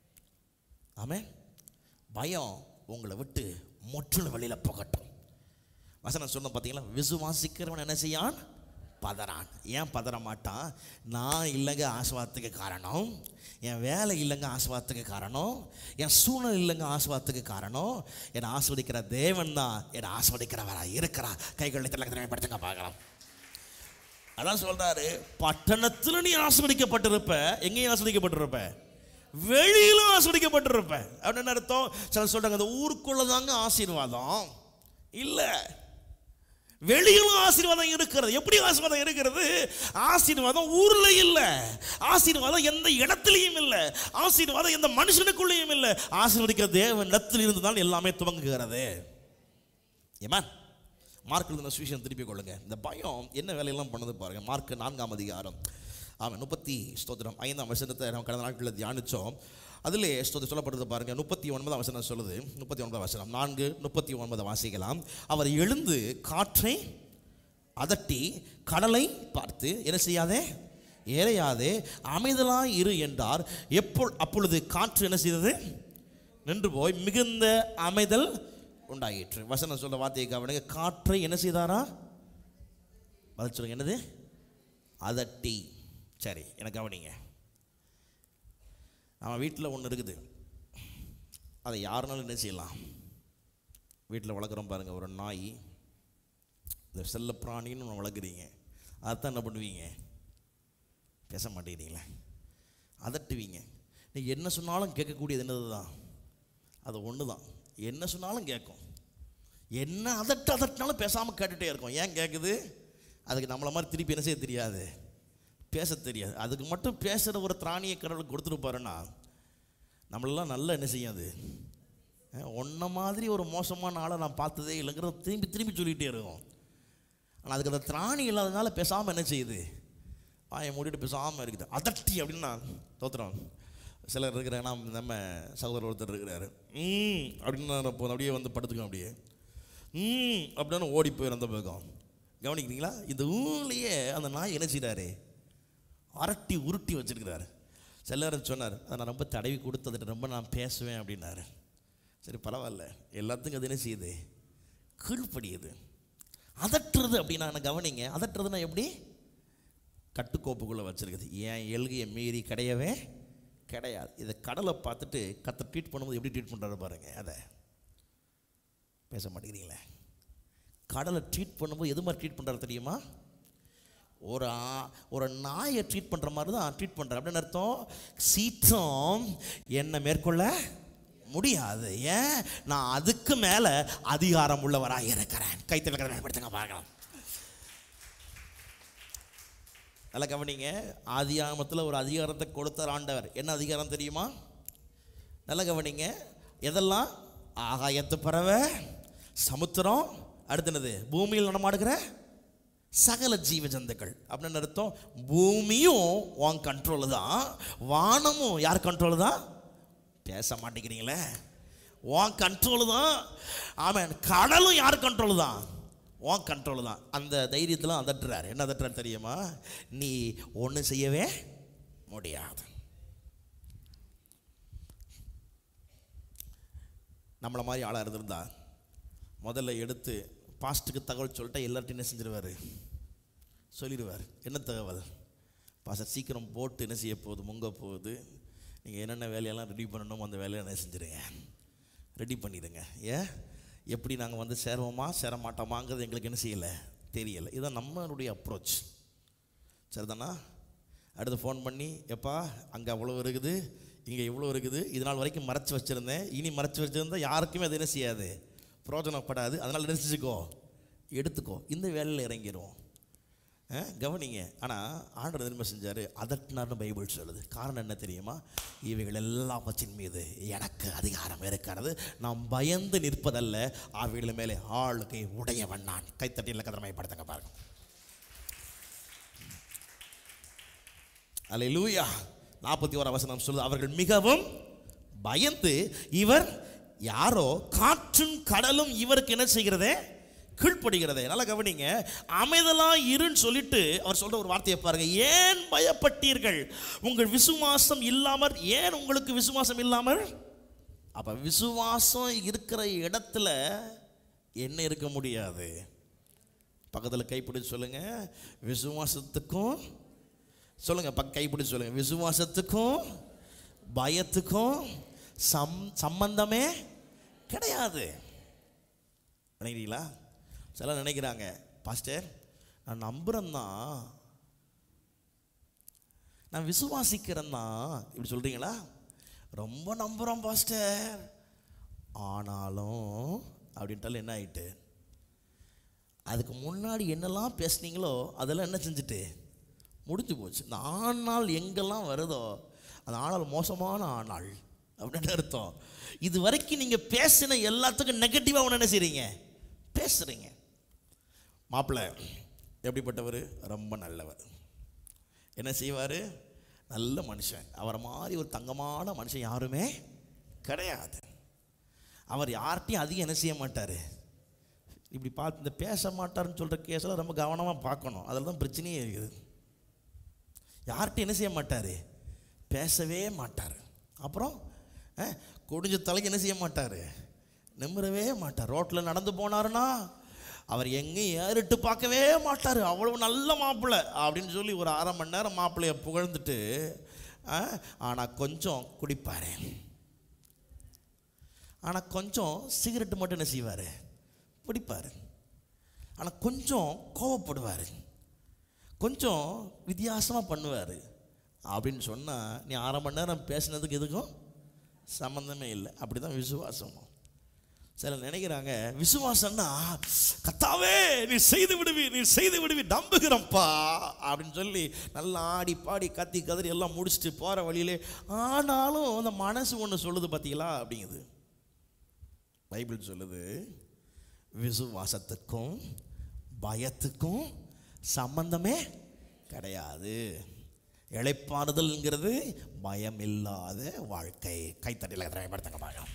Speaker 1: ஆமே பயம் உங்களை விட்டு முற்றிலும் வெளியில் போகட்டும் வசனம் சொன்ன பார்த்தீங்களா விசுவாசிக்கிறவன் என்ன செய்யான் பதறான் ஏன் பதற மாட்டான் நான் இல்லைங்க ஆசுவாதத்துக்கு காரணம் என் வேலை இல்லைங்க ஆசுவாதத்துக்கு காரணம் என் சூழ்நிலை இல்லைங்க ஆசுவாதத்துக்கு காரணம் என்னை ஆஸ்வதிக்கிற தேவன் தான் என்னை ஆஸ்வதிக்கிறவரா இருக்கிறா கைகளை திறமைப்படுத்துங்க பார்க்கலாம் அதான் சொல்றாரு பட்டணத்துல நீ ஆஸ்வதிக்கப்பட்டிருப்ப எங்கேயும் ஆஸ்வதிக்கப்பட்டிருப்ப வெளியிலும் ஆஸ்வதிக்கப்பட்டிருப்ப அப்படின்னு அர்த்தம் சிலர் சொல்றாங்க அந்த ஊருக்குள்ள தாங்க ஆசீர்வாதம் இல்லை வெளியிலும் ஆசீர்வாதம் இருக்கிறது எப்படி ஆசீர்வாதம் இருக்கிறது ஆசீர்வாதம் ஊர்ல இல்ல ஆசீர்வாதம் எந்த இடத்துலையும் இல்ல ஆசீர்வாதம் எந்த மனுஷனுக்குள்ளேயும் இல்ல ஆசீர்வதிக்கிற தேவன் இடத்தில் இருந்து தான் எல்லாமே துவங்குகிறது ஏமா மார்க் எழுதின சுவிசேஷம் திருப்பி கொள்ளுங்க இந்த பயம் என்ன வேலையெல்லாம் பண்ணது பாருங்க மார்க் நான்காம் அதிகாரம் ஆமாம் முப்பத்தி ஸ்தோத்திரம் ஐந்தாம் வசனத்தை நம்ம கடந்த நாட்களில் தியானித்தோம் அதிலே ஸ்தோத்திரம் சொல்லப்படுறது பாருங்க முப்பத்தி ஒன்பதாம் வசனம் சொல்லுது முப்பத்தி ஒன்பதாம் வசனம் நான்கு முப்பத்தி ஒன்பதை வாசிக்கலாம் அவர் எழுந்து காற்றை அதட்டி கடலை பார்த்து என்ன செய்யாதே ஏறையாதே அமைதலாய் இரு என்றார் எப்போ அப்பொழுது காற்று என்ன செய்தது நின்று போய் மிகுந்த அமைதல் உண்டாயிற்று வசனம் சொல்ல வார்த்தையை கவனிங்க காற்றை என்ன செய்தாரா பதில் சொல்லுங்க என்னது அதட்டி சரி எனக்கு கவனிங்க நம்ம வீட்டில் ஒன்று இருக்குது அதை யாருனாலும் என்ன செய்யலாம் வீட்டில் வளர்க்குறோம் பாருங்கள் ஒரு நாய் இந்த செல்ல பிராணின்னு ஒன்று வளர்க்குறீங்க அதைத்தான் என்ன பண்ணுவீங்க பேச மாட்டேங்கிறீங்களே அதட்டுவீங்க நீங்கள் என்ன சொன்னாலும் கேட்கக்கூடியது என்னது தான் அது ஒன்று தான் என்ன சொன்னாலும் கேட்கும் என்ன அதட்டு அதட்டினாலும் பேசாமல் கேட்டுகிட்டே இருக்கும் ஏன் கேட்குது அதுக்கு நம்மளை மாதிரி திருப்பி என்ன செய்ய தெரியாது பேச தெரியாது அதுக்கு மட்டும் பேசுகிற ஒரு திராணியை கடவுளுக்கு கொடுத்துருப்பாருன்னா நம்மளெல்லாம் நல்லா என்ன செய்யும் அது ஒன்றை மாதிரி ஒரு மோசமான ஆளை நான் பார்த்ததே இல்லைங்கிறத திரும்பி திரும்பி சொல்லிகிட்டே இருக்கும் ஆனால் அதுக்கு அந்த திராணி இல்லாதனால பேசாமல் என்ன செய்யுது வாயை மூடிட்டு பேசாமல் இருக்குது அதட்டி அப்படின்னா தோத்துறோம் சிலர் இருக்கிறாங்கன்னா நம்ம சகோதரர் ஒருத்தர் இருக்கிறாரு ம் அப்படின்னு போதும் அப்படியே வந்து படுத்துக்கும் அப்படியே ம் அப்படின்னு ஓடி போயிடும் அந்த பக்கம் கவனிக்கிறீங்களா இந்த ஊர்லேயே அந்த நாய் என்ன செய்கிறாரு அரட்டி உருட்டி வச்சிருக்கிறாரு சிலர் சொன்னார் அதை நான் ரொம்ப தடவி கொடுத்து அதில் ரொம்ப நான் பேசுவேன் அப்படின்னாரு சரி பரவாயில்ல எல்லாத்துக்கும் அது என்ன செய்யுது கீழ்ப்படியுது அதட்டுறது அப்படின்னா நான் கவனிங்க அதட்டுறதுன்னா எப்படி கட்டுக்கோப்புக்குள்ளே வச்சிருக்குது ஏன் எல்கையை மீறி கிடையவே கிடையாது இதை கடலை பார்த்துட்டு கத்தை ட்ரீட் பண்ணும்போது எப்படி ட்ரீட் பண்ணுறாரு பாருங்க அதை பேச மாட்டேங்கிறீங்களே கடலை ட்ரீட் பண்ணும்போது எது மாதிரி ட்ரீட் பண்ணுறாரு தெரியுமா ஒரு ஆ- ஒரு நாயை ட்ரீட் பண்ணுற மாதிரி தான் ட்ரீட் பண்ணுற அப்படின்னு அர்த்தம் சீற்றம் என்னை மேற்கொள்ள முடியாது ஏன் நான் அதுக்கு மேலே அதிகாரம் உள்ளவராக இருக்கிறேன் கைத்தில் பயன்படுத்துங்க பார்க்கலாம் நல்லா கவனிங்க ஆதியாகமத்தில் ஒரு அதிகாரத்தை கொடுத்தார் ஆண்டவர் என்ன அதிகாரம் தெரியுமா நல்லா கவனிங்க எதெல்லாம் ஆகாயத்து பறவை சமுத்திரம் அடுத்து என்னது பூமியில் நடமாடுகிற சகல ஜீவ ஜந்துக்கள் அப்படின்னு அர்த்தம் பூமியும் உன் கண்ட்ரோல் தான் வானமும் யார் கண்ட்ரோல் தான் பேச மாட்டேங்கிறீங்களே உன் கண்ட்ரோல் தான் ஆமாம் கடலும் யார் கண்ட்ரோல் தான் உன் கண்ட்ரோல் தான் அந்த தைரியத்தில் அதட்டுறாரு என்ன அதட்டுறாரு தெரியுமா நீ ஒன்றும் செய்யவே முடியாது நம்மளை மாதிரி ஆளாக இருந்திருந்தா முதல்ல எடுத்து பாஸ்ட்டுக்கு தகவல் சொல்லிட்டா எல்லார்ட்டையும் என்ன செஞ்சிருவார் சொல்லிடுவார் என்ன தகவல் பாஸ்டர் சீக்கிரம் போட்டு என்ன செய்ய போகுது முங்க போகுது நீங்கள் என்னென்ன வேலையெல்லாம் ரெடி பண்ணணுமோ அந்த வேலையை என்ன செஞ்சுருங்க ரெடி பண்ணிடுங்க ஏன் எப்படி நாங்கள் வந்து சேருவோமா சேர மாட்டோமாங்கிறது எங்களுக்கு என்ன செய்யலை தெரியலை இதுதான் நம்மளுடைய அப்ரோச் சரிதானா அடுத்து ஃபோன் பண்ணி எப்பா அங்கே அவ்வளோ இருக்குது இங்கே இவ்வளோ இருக்குது இது நாள் வரைக்கும் மறைச்சி வச்சுருந்தேன் இனி மறைச்சி வச்சுருந்தா யாருக்குமே அது என்ன செய்யாது பிரயோஜனப்படாது அதனால் என்ன செஞ்சுக்கோ எடுத்துக்கோ இந்த வேலையில் இறங்கிடுவோம் ஆ, கவனிங்க ஆனால் ஆண்டவர் திரும்ப செஞ்சார் அதட்டினார்னு பைபிள் சொல்லுது காரணம் என்ன தெரியுமா இவைகள் எல்லாவற்றின் மீது எனக்கு அதிகாரம் இருக்கிறது நாம் பயந்து நிற்பதல்ல அவைகள் மேலே ஆளுகை உடையவன் நான் கைத்தட்டியில் கதிரமைப்படுத்துங்க பாருங்க அல்லேலூயா நாற்பத்தி ஓரா வசனம் சொல்லுது அவர்கள் மிகவும் பயந்து இவர் யாரோ காற்றும் கடலும் இவருக்கு என்ன செய்கிறதே கீழ்ப்படுகிறதே நல்லா கவனிங்க அமைதலா இருன்னு சொல்லிட்டு அவர் சொல்ற ஒரு வார்த்தையை பாருங்க ஏன் பயப்பட்டீர்கள் உங்கள் விசுவாசம் இல்லாமல் ஏன் உங்களுக்கு விசுவாசம் இல்லாமல் அப்ப விசுவாசம் இருக்கிற இடத்துல என்ன இருக்க முடியாது பக்கத்தில் கைப்பிடிச்சு சொல்லுங்க விசுவாசத்துக்கும் சொல்லுங்க பக்க கைப்பிடிச்சு சொல்லுங்க விசுவாசத்துக்கும் பயத்துக்கும் சம் சம்பந்தமே கிடையாது நினைக்கிறீங்களா சிலர் நினைக்கிறாங்க பாஸ்டர் நான் நம்புறேன் தான் நான் விசுவாசிக்கிறேன் தான் இப்படி சொல்றீங்களா ரொம்ப நம்புகிறோம் பாஸ்டர் ஆனாலும் அப்படின்ட்டாலும் என்ன ஆயிட்டு அதுக்கு முன்னாடி என்னெல்லாம் பேசுனீங்களோ அதெல்லாம் என்ன செஞ்சுட்டு முடிஞ்சு போச்சு இந்த ஆணாள் எங்கெல்லாம் வருதோ அந்த ஆணாள் மோசமான ஆணாள் அப்படின்னு அர்த்தம் இது வரைக்கும் நீங்கள் பேசின எல்லாத்துக்கும் நெகட்டிவாக ஒன்று என்ன செய்றீங்க பேசுகிறீங்க மாப்பிள்ளை எப்படிப்பட்டவர் ரொம்ப நல்லவர் என்ன செய்வார் நல்ல மனுஷன் அவரை மாதிரி ஒரு தங்கமான மனுஷன் யாருமே கிடையாது அவர் யார்கிட்டையும் அதிகம் என்ன செய்ய மாட்டார் இப்படி பார்த்து இந்த பேச மாட்டாருன்னு சொல்கிற கேஸெல்லாம் ரொம்ப கவனமாக பார்க்கணும் அதில் தான் பிரச்சனையே இருக்குது யார்கிட்டையும் என்ன செய்ய மாட்டார் பேசவே மாட்டார் அப்புறம் அஹ், குடிஞ்ச தலைக்கு என்ன செய்ய மாட்டார் நிமிரவே மாட்டார் ரோட்டில் நடந்து போனாருன்னா அவர் எங்கேயும் ஏறிட்டு பார்க்கவே மாட்டார் அவ்வளவு நல்ல மாப்பிள்ளை அப்படின்னு சொல்லி ஒரு அரை மணி நேரம் மாப்பிள்ளைய புகழ்ந்துட்டு ஆனால் கொஞ்சம் குடிப்பார் ஆனால் கொஞ்சம் சிகரெட்டு மட்டும் என்ன செய்வார் பிடிப்பார் ஆனால் கொஞ்சம் கோவப்படுவார் கொஞ்சம் வித்தியாசமாக பண்ணுவார் அப்படின்னு சொன்னால் நீ அரை மணி நேரம் பேசினதுக்கு எதுக்கும் சம்மந்தமே இல்லை அப்படி தான் விசுவாசம் சிலர் நினைக்கிறாங்க விசுவாசம்னா கத்தாவே நீ செய்து விடுவி நீ செய்து விடுவி நம்புகிறப்பா அப்படின்னு சொல்லி நல்லா ஆடி பாடி கத்தி கதறி எல்லாம் முடிச்சுட்டு போகிற வழியிலே ஆனாலும் அந்த மனசு ஒன்று சொல்லுது பார்த்தீங்களா அப்படிங்குது பைபிள் சொல்லுது விசுவாசத்துக்கும் பயத்துக்கும் சம்பந்தமே கிடையாது இழைப்பாறுதல்ங்கிறது பயம் இல்லாத வாழ்க்கை கைத்தட்டியில் திரைப்படுத்துங்க பாயம்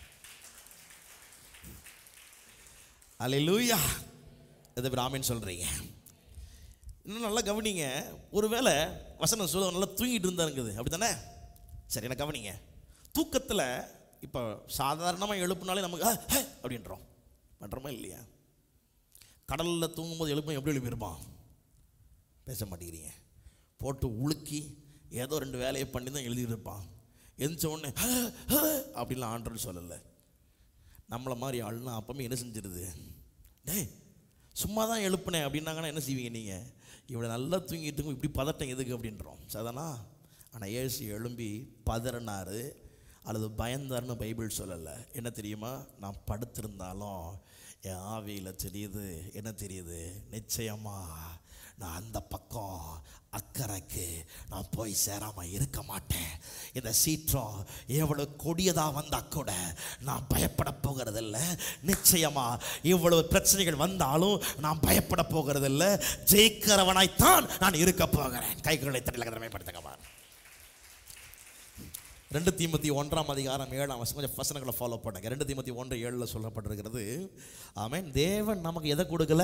Speaker 1: அல்லேலூயா இது பிராமின் சொல்கிறீங்க இன்னும் நல்லா கவனிங்க ஒருவேளை வசனம் சொல்ல நல்லா தூங்கிட்டு இருந்தாருங்குது அப்படி தானே சரி என்ன கவனிங்க தூக்கத்தில் இப்போ சாதாரணமாக எழுப்புனாலே நமக்கு "ஆ, ஹே" அப்படின்றோம் பண்ணுறோமா இல்லையா கடலில் தூங்கும்போது எழுப்பும் எப்படி எழுப்பியிருப்பான் பேச மாட்டேங்கிறீங்க போட்டு உலுக்கி ஏதோ ரெண்டு வேலையை பண்ணி தான் எழுதியிருப்பான் எந்திரிச்ச உடனே "ஹ, ஹ" அப்படின்லாம் ஆண்டர்னு சொல்லலை நம்மளை மாதிரி ஆள்னா அப்பவுமே என்ன செஞ்சிருது டேய் சும்மா தான் எழுப்புனேன் அப்படின்னாங்கன்னா என்ன செய்வீங்க நீங்கள் இவளை நல்லா தூங்கிட்டு இருக்கும், இப்படி பதட்டம் எதுக்கு அப்படின்றோம் சரிதானா ஆனால் ஏசு எழும்பி பதறினாரு அல்லது பயந்தாருன்னு பைபிள் சொல்லலை என்ன தெரியுமா நான் படுத்திருந்தாலும் என் ஆவியில் தெரியுது என்ன தெரியுது நிச்சயமா நான் அந்த பக்கம் அக்கறைக்கு நான் போய் சேராம இருக்க மாட்டேன் இந்த சீற்றம் எவ்வளவு கொடியதா வந்தா கூட நான் பயப்பட போகிறதில்ல நிச்சயமா இவ்வளவு பிரச்சனைகள் வந்தாலும் நான் பயப்பட போகிறதில்ல ஜெயிக்கிறவனாய்த்தான் நான் இருக்க போகிறேன் கைகளை தட்டில கடமைப்படுத்துங்க பாரு ரெண்டு தீமத்தி ஒன்றாம் அதிகாரம் ஏழாம் வசனம் கொஞ்சம் வசனங்களை ஃபாலோ பண்ணுங்க ரெண்டு தீமத்தி ஒன்று ஏழில் சொல்லப்பட்டிருக்கிறது ஆமென் தேவன் நமக்கு எதை கொடுக்கல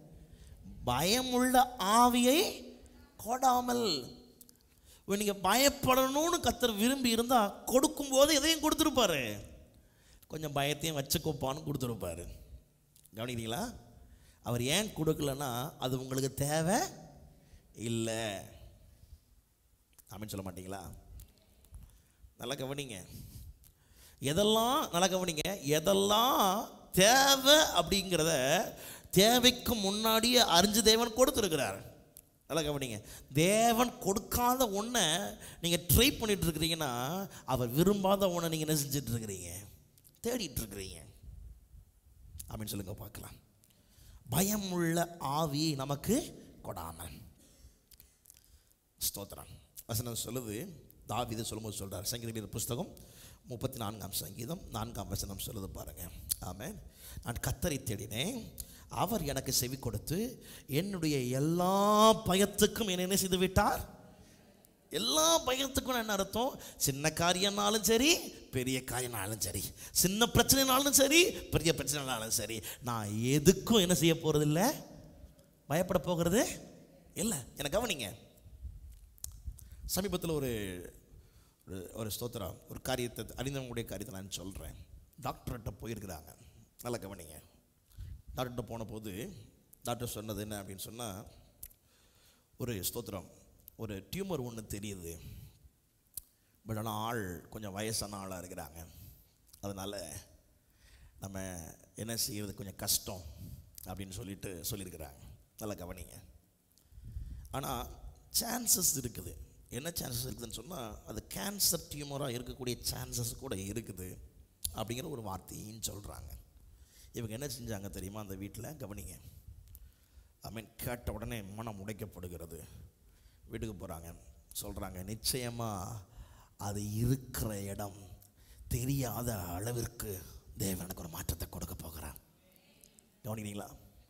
Speaker 1: பயமுள்ள ஆவியை கொடாமல் நீங்கள் பயப்படணும்னு கத்தர் விரும்பி இருந்தால் கொடுக்கும்போது எதையும் கொடுத்துருப்பாரு கொஞ்சம் பயத்தையும் வச்சுக்கோப்பான்னு கொடுத்துருப்பாரு கவனிக்கிறீங்களா அவர் ஏன் கொடுக்கலன்னா அது உங்களுக்கு தேவை இல்லை ஆமென் சொல்ல மாட்டீங்களா நல்லா கவனிங்க எதெல்லாம் நல்லா கவனிங்க எதெல்லாம் தேவை அப்படிங்கிறத தேவைக்கு முன்னாடியே அறிஞ்சு தேவன் கொடுத்துருக்கிறார் நல்லா கவனிங்க தேவன் கொடுக்காத ஒன்றை நீங்கள் ட்ரை பண்ணிட்டு இருக்கிறீங்கன்னா அவர் விரும்பாத ஒன்றை நீங்கள் என்ன செஞ்சுட்டு இருக்கிறீங்க தேடிட்டு இருக்கிறீங்க அப்படின்னு சொல்லுங்க பார்க்கலாம் பயமுள்ள ஆவி நமக்கு கொடாமல் ஸ்தோத்திரம் வசனம் சொல்லுது தாவீது சொல்லும்போது சொல்றார் சங்கீத புஸ்தகம் முப்பத்தி நான்காம் சங்கீதம் நான்காம் வசனம் சொல்லுது பாருங்க ஆமென் நான் கத்தரை தேடினேன் அவர் எனக்கு செவி கொடுத்து என்னுடைய எல்லா பயத்துக்கும் என்ன என்ன செய்து விட்டார் எல்லா பயத்துக்கும் என்ன அர்த்தம் சின்ன காரியம்னாலும் சரி பெரிய காரியம்னாலும் சரி சின்ன பிரச்சனைனாலும் சரி பெரிய பிரச்சனைனாலும் சரி நான் எதுக்கும் என்ன செய்ய போறது இல்லை பயப்பட போகிறது இல்லை எனக்கு கவனிங்க சமீபத்தில் ஒரு ஒரு- ஒரு ஸ்தோத்திரம் ஒரு காரியத்தை அறிந்தவங்களுடைய காரியத்தை நான் சொல்கிறேன் டாக்டர்கிட்ட போயிருக்கிறாங்க நல்லா கவனிங்க டாக்டர்கிட்ட போன போது டாக்டர் சொன்னது என்ன அப்படின்னு சொன்னால் ஒரு ஸ்தோத்திரம் ஒரு டியூமர் ஒன்று தெரியுது பட் ஆனால் ஆள் கொஞ்சம் வயசான ஆளாக இருக்கிறாங்க அதனால் நம்ம என்ன செய்யறது கொஞ்சம் கஷ்டம் அப்படின்னு சொல்லிட்டு சொல்லியிருக்கிறாங்க நல்லா கவனிங்க ஆனால் சான்சஸ் இருக்குது என்ன சான்சஸ் இருக்குதுன்னு சொன்னால் அது கேன்சர் டியூமராக இருக்கக்கூடிய சான்சஸ் கூட இருக்குது அப்படிங்கிற ஒரு வார்த்தையும் சொல்கிறாங்க இவங்க என்ன செஞ்சாங்க தெரியுமா அந்த வீட்டில் கவனிங்க ஐ மீன் கேட்ட உடனே மனம் உடைக்கப்படுகிறது வீட்டுக்கு போகிறாங்க சொல்கிறாங்க நிச்சயமாக அது இருக்கிற இடம் தெரியாத அளவிற்கு தேவனுக்கு ஒரு மாற்றத்தை கொடுக்க போகிறான் கவனிக்கிறீங்களா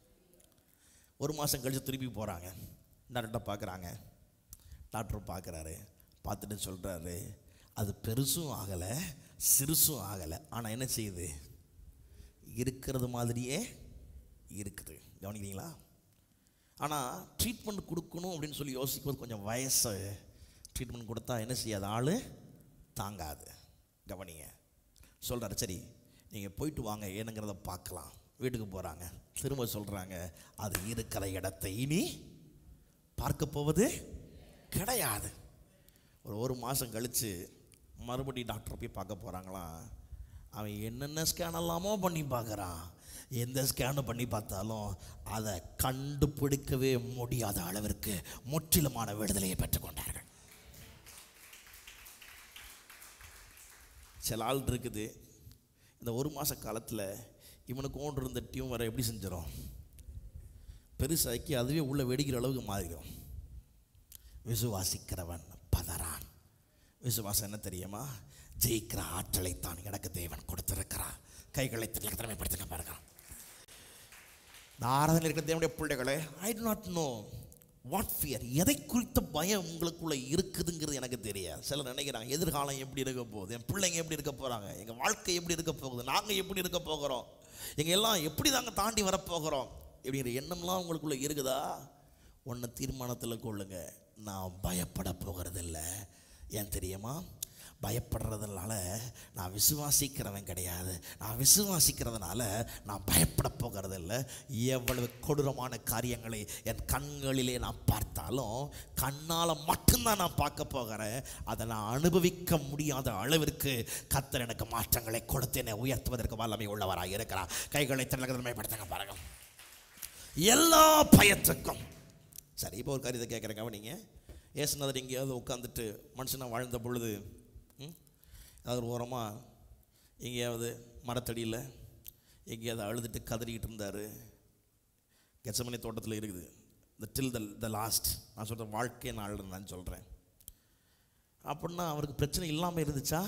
Speaker 1: ஒரு மாதம் கழித்து திருப்பி போகிறாங்க டாக்டர்கிட்ட பார்க்குறாங்க டாக்டர் பார்க்குறாரு பார்த்துட்டு சொல்கிறாரு அது பெருசும் ஆகலை சிறுசும் ஆகலை ஆனால் என்ன செய்யுது இருக்கிறது மாதிரியே இருக்குது கவனிக்கிறீங்களா ஆனால் ட்ரீட்மெண்ட் கொடுக்கணும் அப்படின்னு சொல்லி யோசிக்கும்போது கொஞ்சம் வயசு ட்ரீட்மெண்ட் கொடுத்தா என்ன செய்யாது ஆள் தாங்காது கவனிங்க சொல்கிறாரு சரி நீங்கள் போயிட்டு வாங்க ஏனுங்கிறத பார்க்கலாம் வீட்டுக்கு போகிறாங்க திரும்ப சொல்கிறாங்க அது இருக்கிற இடத்தை இனி பார்க்க போவது கிடையாது ஒரு ஒரு மாதம் கழித்து மறுபடியும் டாக்டர் போய் பார்க்க போகிறாங்களாம் அவன் என்னென்ன ஸ்கேன் எல்லாமோ பண்ணி பார்க்குறான் எந்த ஸ்கேனு பண்ணி பார்த்தாலும் அதை கண்டுபிடிக்கவே முடியாத அளவிற்கு முற்றிலுமான விடுதலையை பெற்றுக்கொண்டார்கள் சில ஆள் இருக்குது இந்த ஒரு மாத காலத்தில் இவனுக்கு ஓன்று இருந்த டியூமரை எப்படி செஞ்சிடும் பெருசாக்கி அதுவே உள்ள வெடிக்கிற அளவுக்கு மாறிடும் விசுவாசிக்கிறவன் பதறான் விசுவாசம் என்ன தெரியுமா ஜெயிக்கிற ஆற்றலை தான் எனக்கு தேவன் கொடுத்திருக்கிறார் கைகளை திறக்க திறமைப்படுத்துங்க பாருங்க ஆராதனை இருக்கிற தேவனுடைய பிள்ளைகளே I do not know what fear எதை குறித்த பயம் உங்களுக்குள்ள இருக்குதுங்கிறது எனக்கு தெரியாது சிலர் நினைக்கிறாங்க எதிர்காலம் எப்படி இருக்க போகுது என் பிள்ளைங்க எப்படி இருக்க போகிறாங்க எங்கள் வாழ்க்கை எப்படி இருக்க போகுது நாங்கள் எப்படி இருக்க போகிறோம் எங்கள் எல்லாம் எப்படி தாங்க தாண்டி வரப்போகிறோம் இப்படிங்கிற எண்ணம்லாம் உங்களுக்குள்ள இருக்குதா ஒன்று தீர்மானத்தில் கொள்ளுங்க நான் பயப்பட போகிறதில்ல ஏன் தெரியுமா பயப்படுறதுனால நான் விசுவாசிக்கிறவன் கிடையாது நான் விசுவாசிக்கிறதுனால நான் பயப்பட போகிறதில்ல எவ்வளவு கொடூரமான காரியங்களை என் கண்களிலே நான் பார்த்தாலும் கண்ணால் மட்டும்தான் நான் பார்க்க போகிறேன் அதை நான் அனுபவிக்க முடியாத அளவிற்கு கத்தர் எனக்கு மாற்றங்களை கொடுத்து என்னை உயர்த்துவதற்கு வல்லமை உள்ளவராக இருக்கிறார் கைகளை திறமைப்படுத்துங்க பாருங்க எல்லா பயத்துக்கும் சரி இப்போ ஒரு காரியத்தை கேட்குறேன் கவனிங்க ஏசுநாதர் எங்கேயாவது உட்காந்துட்டு மனுஷனாக வாழ்ந்த பொழுது ம், ஏதாவது ஒரு ஓரமாக எங்கேயாவது மரத்தடியில் எங்கேயாவது அழுதுட்டு கதறிக்கிட்டு இருந்தார் கெச்சமணி தோட்டத்தில் இருக்குது இந்த டில் த த லாஸ்ட் நான் சொல்கிறேன் வாழ்க்கை நாள் நான் சொல்கிறேன் அப்படின்னா அவருக்கு பிரச்சனை இல்லாமல் இருந்துச்சா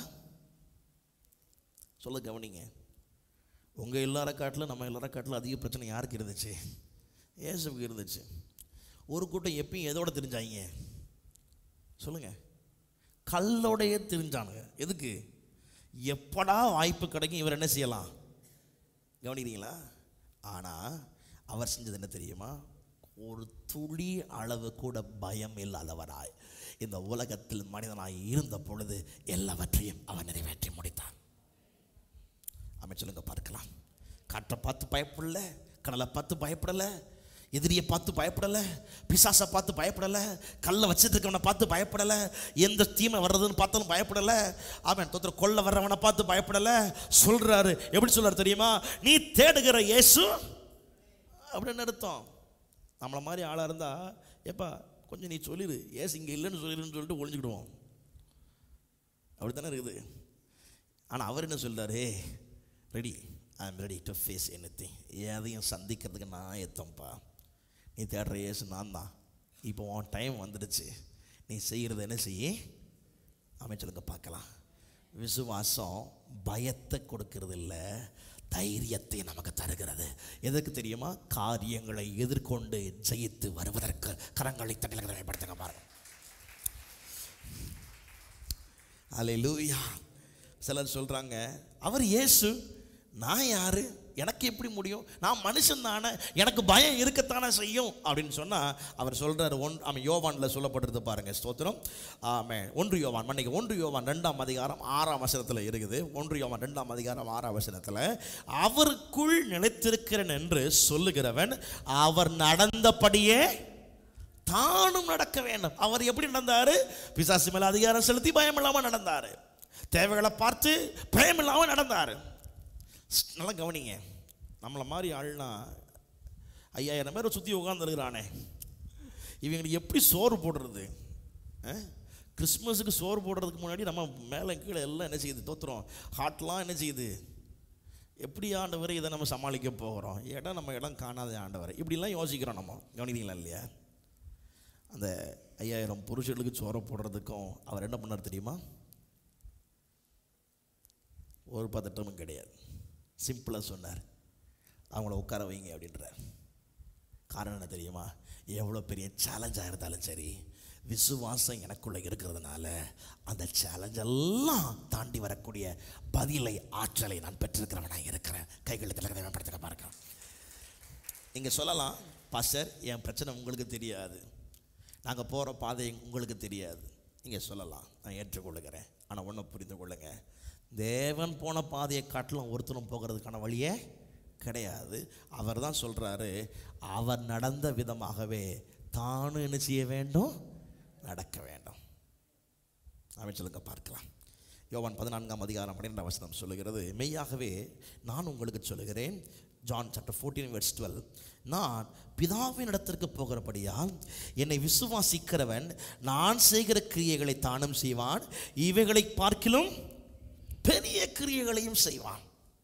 Speaker 1: சொல்ல கவனிங்க உங்கள் எல்லார காட்டிலும் நம்ம எல்லார காட்டிலும் அதிக பிரச்சனை யாருக்கு இருந்துச்சு ஏசுவுக்கு இருந்துச்சு ஒரு கூட்டம் எப்பயும் எதோட தெரிஞ்சாங்க சொல்லுங்க கல்லோடையே தெரிஞ்சானுங்க எதுக்கு எப்படா வாய்ப்பு கிடைக்கும் இவர் என்ன செய்யலாம் கவனிக்கிறீங்களா ஆனால் அவர் செஞ்சது என்ன தெரியுமா ஒரு துளி அளவு கூட பயம் இல்லாதவராய் இந்த உலகத்தில் மனிதனாய் இருந்த பொழுது எல்லாவற்றையும் அவர் நிறைவேற்றி முடித்தார் அவன் சொல்லுங்க பார்க்கலாம் காற்றை பார்த்து பயப்படல கடலை பார்த்து பயப்படலை எதிரியை பார்த்து பயப்படலை பிசாசை பார்த்து பயப்படலை கல்லை வச்சுட்டு இருக்கவனை பார்த்து பயப்படலை எந்த தீமை வர்றதுன்னு பார்த்தாலும் பயப்படலை அவன் தொத்தர் கொல்ல வர்றவனை பார்த்து பயப்படலை சொல்றாரு எப்படி சொல்றாரு தெரியுமா நீ தேடுகிற இயேசு அப்படின்னு அர்த்தம் நம்மளை மாதிரி ஆளாக இருந்தால் ஏப்பா கொஞ்சம் நீ சொல்லிடு ஏசு இங்கே இல்லைன்னு சொல்லிடுன்னு சொல்லிட்டு ஒழிஞ்சுக்கிடுவோம் அப்படி தானே இருக்குது ஆனால் அவர் என்ன சொல்றாரு ready I am ready to face anything எதையும் சந்திக்கிறதுக்கு நான் ஏத்தம்பா நீ தேடுற இயேசு நான் தான் இப்போ உன் டைம் வந்துடுச்சு நீ செய்கிறது என்ன செய்ய அமைச்சலுங்க பார்க்கலாம் விசுவாசம் பயத்தை கொடுக்கறது இல்லை தைரியத்தை நமக்கு தருகிறது எதற்கு தெரியுமா காரியங்களை எதிர்கொண்டு ஜெயித்து வருவதற்கு கரங்களை தட்டில் பயன்படுத்துங்க பாருங்க அல்லேலூயா சிலர் சொல்கிறாங்க அவர் இயேசு நான் யாரு எனக்கு எப்படி முடியும் நான் மனுஷன் தானே எனக்கு பயம் இருக்கத்தானே செய்யும் அப்படின்னு சொன்னால் அவர் சொல்கிறார் ஒன் அவன் யோவானில் சொல்லப்பட்டிருது பாருங்க ஸ்தோத்திரம் ஆமே ஒன்று யோவான் மன்னிக்க ஒன்று யோவான் ரெண்டாம் அதிகாரம் ஆறாம் வசனத்தில் இருக்குது ஒன்று யோவான் ரெண்டாம் அதிகாரம் ஆறாம் வசனத்தில் அவருக்குள் நிலைத்திருக்கிறேன் என்று சொல்லுகிறவன் அவர் நடந்தபடியே தானும் நடக்க வேண்டும் அவர் எப்படி நடந்தாரு பிசாசு மேல அதிகாரம் செலுத்தி பயம் இல்லாமல் நடந்தாரு தேவைகளை பார்த்து பயம் இல்லாமல் நடந்தாரு நல்லா கவனிங்க நம்மளை மாதிரி ஆள்னா ஐயாயிரம் பேரை சுற்றி உட்காந்துருக்கிறானே இவங்களுக்கு எப்படி சோறு போடுறது ஆ? கிறிஸ்மஸுக்கு சோறு போடுறதுக்கு முன்னாடி நம்ம மேலே கீழே எல்லாம் என்ன செய்யுது தோத்துறோம் ஹார்ட்லாம் என்ன செய்யுது எப்படி ஆண்டவரை இதை நம்ம சமாளிக்க போகிறோம் இடம் நம்ம இடம் காணாத ஆண்டவரை இப்படிலாம் யோசிக்கிறோம் நம்ம கவனிக்கிறீங்களா இல்லையா அந்த ஐயாயிரம் புருஷர்களுக்கு சோறை போடுறதுக்கும் அவர் என்ன பண்ணார் தெரியுமா ஒரு பதட்டமும் கிடையாது சிம்பிளாக சொன்னார் அவங்கள உட்கார வைங்க அப்படின்றார் காரணம் என்ன தெரியுமா எவ்வளோ பெரிய சேலஞ்சாக இருந்தாலும் சரி விசுவாசம் எனக்குள்ளே இருக்கிறதுனால அந்த சேலஞ்செல்லாம் தாண்டி வரக்கூடிய பதிலை ஆற்றலை நான் பெற்றிருக்கிறவனாக இருக்கிறேன் கைகளை திலகதை மேம்படுத்த பார்க்கிறேன் இங்கே சொல்லலாம் பாஸ்டர் என் பிரச்சனை உங்களுக்கு தெரியாது நாங்கள் போகிற பாதை உங்களுக்கு தெரியாது இங்கே சொல்லலாம் நான் ஏற்றுக்கொள்ளுகிறேன் ஆனால் ஒன்றை புரிந்து கொள்ளுங்க தேவன் போன பாதையை காட்டிலும் ஒருத்தரும் போகிறதுக்கான வழியே கிடையாது அவர் தான் சொல்கிறாரு அவர் நடந்த விதமாகவே தானும் என்ன செய்ய வேண்டும் நடக்க வேண்டும் அவன் சொல்லுங்க பார்க்கலாம் யோவான் பதினான்காம் அதிகாரம் பன்னிரெண்டாம் வசனம் சொல்லுகிறது மெய்யாகவே நான் உங்களுக்கு சொல்லுகிறேன் John chapter fourteen verse twelve நான் பிதாவின் இடத்திற்கு போகிறபடியால் என்னை விசுவாசிக்கிறவன் நான் செய்கிற கிரியைகளை தானும் செய்வான் இவைகளை பார்க்கிலும் பெரிய கிரியைகளையும் செய்வான்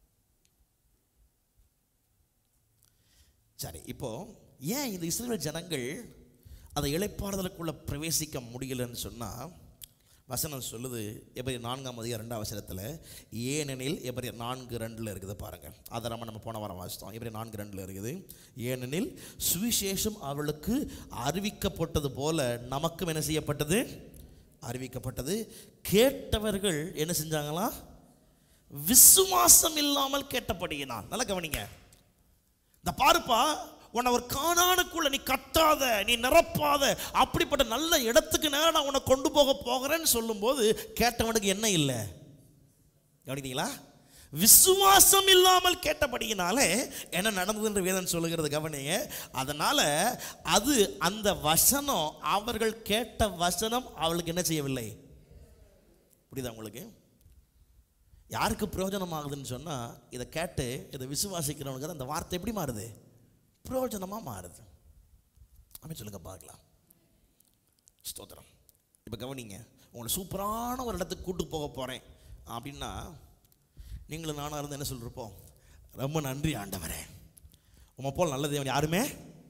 Speaker 1: சரி இப்போ ஏன் இந்த இஸ்ரேல் ஜனங்கள் அந்த இளைப்பாறுதலுக்குள்ள பிரவேசிக்க முடியலன்னு சொன்னால் வசனம் சொல்லுது எபரி நான்காம் அதிகாரம் ரெண்டாம் வசனத்தில் ஏனெனில் எபரி நான்கு ரெண்டில் இருக்குது பாருங்கள் அதை நம்ம நம்ம போன வாரம் வாசித்தோம் எபரி நான்கு ரெண்டில் இருக்குது ஏனெனில் சுவிசேஷம் அவளுக்கு அறிவிக்கப்பட்டது போல நமக்கும் என்ன செய்யப்பட்டது அறிவிக்கப்பட்டது கேட்டவர்கள் என்ன செஞ்சாங்களா விசுவாசம் இல்லாமல் கேட்டபடியினால் நல்லா கவனிங்க இந்த பாருப்பா உன்னை ஒரு காணானுக்குள்ள நீ கட்டாத நீ நிரப்பாத அப்படிப்பட்ட நல்ல இடத்துக்கு நேரம் நான் உன்னை கொண்டு போக போகிறேன்னு சொல்லும்போது கேட்டவனுக்கு என்ன இல்லை கவனித்தீங்களா விசுவாசம் இல்லாமல் கேட்டபடியினாலே என்ன நடந்தது என்று வேதன் சொல்லுகிறது கவனிங்க அதனால அது அந்த வசனம் அவர்கள் கேட்ட வசனம் அவளுக்கு என்ன செய்யவில்லை புரியுதா உங்களுக்கு யாருக்கு பிரயோஜனமாகுதுன்னு சொன்னால் இதை கேட்டு இதை விசுவாசிக்கிறவனுக்கு அந்த வார்த்தை எப்படி மாறுது பிரயோஜனமாக மாறுது அப்படி சொல்லுங்க பார்க்கலாம் ஸ்தோத்திரம் இப்போ கவனிங்க உங்களை சூப்பரான ஒரு இடத்துக்கு கூட்டு போக போகிறேன் அப்படின்னா நீங்களும் நானாக இருந்து என்ன சொல்லிருப்போம் ரொம்ப நன்றி ஆண்டவரே உமை போல் நல்ல தேவன் யாருமே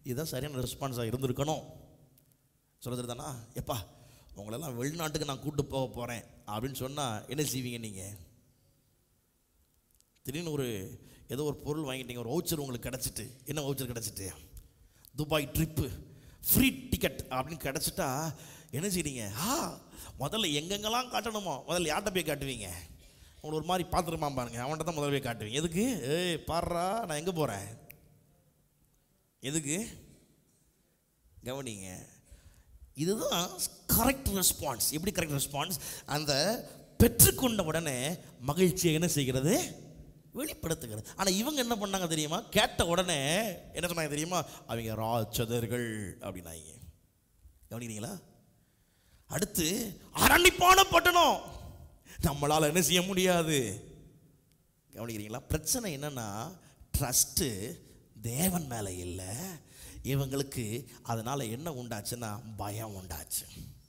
Speaker 1: இதுதான் சரியான ரெஸ்பான்ஸாக இருந்திருக்கணும் சொல்கிறது தானா எப்பா உங்களெல்லாம் வெளிநாட்டுக்கு நான் கூட்டு போக போகிறேன் அப்படின்னு சொன்னால் என்ன செய்வீங்க நீங்கள் திடீர்னு ஒரு ஏதோ ஒரு பொருள் வாங்கிட்டீங்க ஒரு வவுச்சர் உங்களுக்கு கிடச்சிட்டு என்ன வவுச்சர் கிடச்சிட்டு துபாய் ட்ரிப்பு ஃப்ரீ டிக்கெட் அப்படின்னு கிடச்சிட்டா என்ன செய்றீங்க ஆ முதல்ல எங்கெங்கெல்லாம் காட்டணுமோ முதல்ல யார்கிட்ட போய் காட்டுவீங்க உங்களை ஒரு மாதிரி பார்த்துருமா பாருங்க அவன்கிட்ட தான் முதல்ல போய் காட்டுவீங்க எதுக்கு ஏய் பாடுறா நான் எங்கே போகிறேன் எதுக்கு கவனிங்க இதுதான் கரெக்ட் ரெஸ்பான்ஸ் எப்படி கரெக்ட் ரெஸ்பான்ஸ் அந்த பெற்றுக்கொண்ட உடனே மகிழ்ச்சியை என்ன செய்கிறது வெளிப்படுத்துகிறது ஆனால் இவங்க என்ன பண்ணாங்க தெரியுமா கேட்ட உடனே என்ன சொன்னாங்க தெரியுமா அவங்க ராட்சதர்கள் அப்படின்னாங்க கவனிக்கிறீங்களா அடுத்து அரணிப்பான பட்டணம் நம்மளால் என்ன செய்ய முடியாது கவனிக்கிறீங்களா பிரச்சனை என்னன்னா ட்ரஸ்ட்டு தேவன் மேலே இல்லை இவங்களுக்கு அதனால் என்ன உண்டாச்சுன்னா பயம் உண்டாச்சு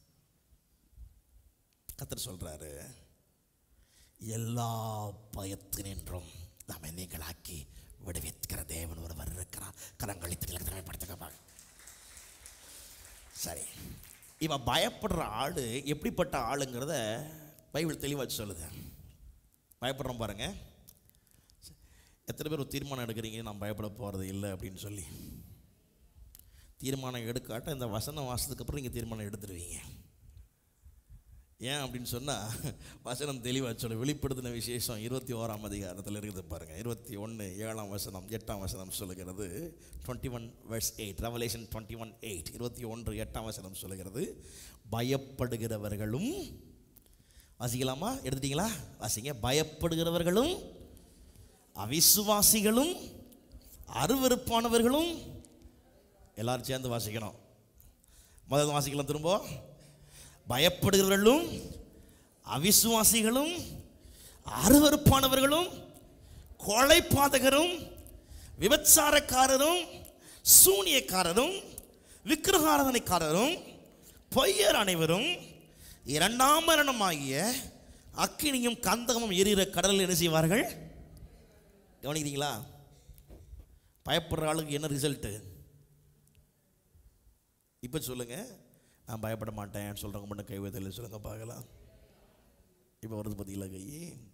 Speaker 1: கத்தர் சொல்கிறாரு எல்லா பயத்தினின்றும் நம்மை நீங்களாக்கி விடுவிக்கிற தேவன் ஒருவர் இருக்கிறார் கரங்களித்து திறமைப்படுத்துக்க சரி இவன் பயப்படுற ஆள் எப்படிப்பட்ட ஆளுங்கிறத பைபிள் தெளிவாக சொல்லுது பயப்படுறோம் பாருங்க எத்தனை பேர் ஒரு தீர்மானம் எடுக்கிறீங்க நான் பயப்பட போகிறது இல்லை அப்படின்னு சொல்லி தீர்மானம் எடுக்காட்ட இந்த வசனம் வாசத்துக்கு அப்புறம் நீங்கள் தீர்மானம் எடுத்துருவீங்க ஏன் அப்படின்னு சொன்னால் வசனம் தெளிவாக சொல்ல வெளிப்படுத்தின விசேஷம் இருபத்தி ஓராம் அதிகாரத்தில் இருக்குது பாருங்கள் இருபத்தி ஒன்று ஏழாம் வசனம் எட்டாம் வசனம் சொல்லுகிறது twenty one verse eight Revelation twenty one eight இருபத்தி ஒன்று எட்டாம் வசனம் சொல்லுகிறது பயப்படுகிறவர்களும் வாசிக்கலாமா எடுத்துட்டீங்களா வாசிங்க பயப்படுகிறவர்களும் அவிசுவாசிகளும் அருவருப்பானவர்களும் எல்லாரும் சேர்ந்து வாசிக்கணும் முதல்ல வாசிக்கலாம் திரும்ப பயப்படுகிறவர்களும் அவிசுவாசிகளும் அருவருப்பானவர்களும் கொலைபாதகரும் விபச்சாரக்காரரும் சூனியக்காரரும் விக்கிரகாரதனைக்காரரும் பொய்யர் அனைவரும் இரண்டாம் மரணமாகிய அக்கினியும் கந்தகமும் எரிகிற கடலில் என்ன செய்வார்கள் கவனிக்கிறீங்களா பயப்படுற ஆளுக்கு என்ன ரிசல்ட்டு இப்போ சொல்லுங்க நான் பயப்பட மாட்டேன் சொல்கிறவங்க மட்டும் கை வைத்தல சொல்லுங்க பார்க்கலாம் இப்போ வருது பார்த்தீங்களா கை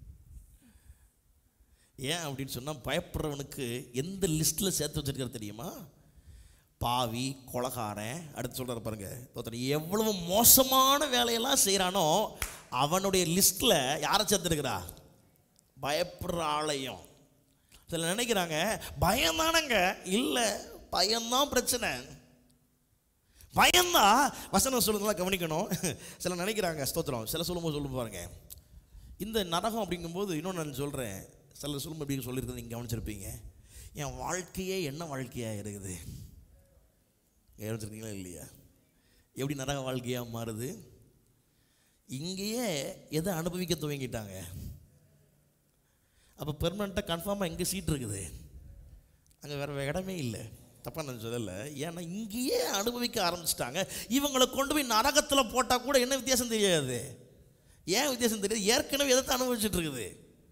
Speaker 1: ஏன் அப்படின்னு சொன்னால் பயப்படுறவனுக்கு எந்த லிஸ்ட்டில் சேர்த்து வச்சிருக்கிறது தெரியுமா பாவி கொலகாரன் அடுத்து சொல்கிறார் பாருங்க ஒருத்தன் எவ்வளவு மோசமான வேலையெல்லாம் செய்கிறானோ அவனுடைய லிஸ்ட்டில் யாரை சேர்த்துருக்கிறா பயப்படுற ஆளையும் சில நினைக்கிறாங்க பயம்தானங்க இல்லை பயம்தான் பிரச்சனை பயந்தா வசனம் சொல்லுறதுலாம் கவனிக்கணும் சில நினைக்கிறாங்க ஸ்தோத்திரம் சில சொல்லும்போது சொல்லும் பாருங்க இந்த நரகம் அப்படிங்கும்போது இன்னொன்று நான் சொல்கிறேன் சில சொல்லும் அப்படி சொல்லியிருக்கிறது நீங்கள் கவனிச்சிருப்பீங்க என் வாழ்க்கையே என்ன வாழ்க்கையாக இருக்குது கவனிச்சிருக்கீங்களா இல்லையா எப்படி நரக வாழ்க்கையாக மாறுது இங்கேயே எதை அனுபவிக்க துவங்கிட்டாங்க அப்போ பெர்மனண்ட்டாக கன்ஃபார்மாக எங்கே சீட் இருக்குது அங்கே வேறு இடமே இல்லை தப்பாக நான் சொல்லலை ஏன்னா இங்கேயே அனுபவிக்க ஆரம்பிச்சிட்டாங்க இவங்களை கொண்டு போய் நரகத்தில் போட்டால் கூட என்ன வித்தியாசம் தெரியாது ஏன் வித்தியாசம் தெரியாது ஏற்கனவே எதை அனுபவிச்சுட்டு இருக்குது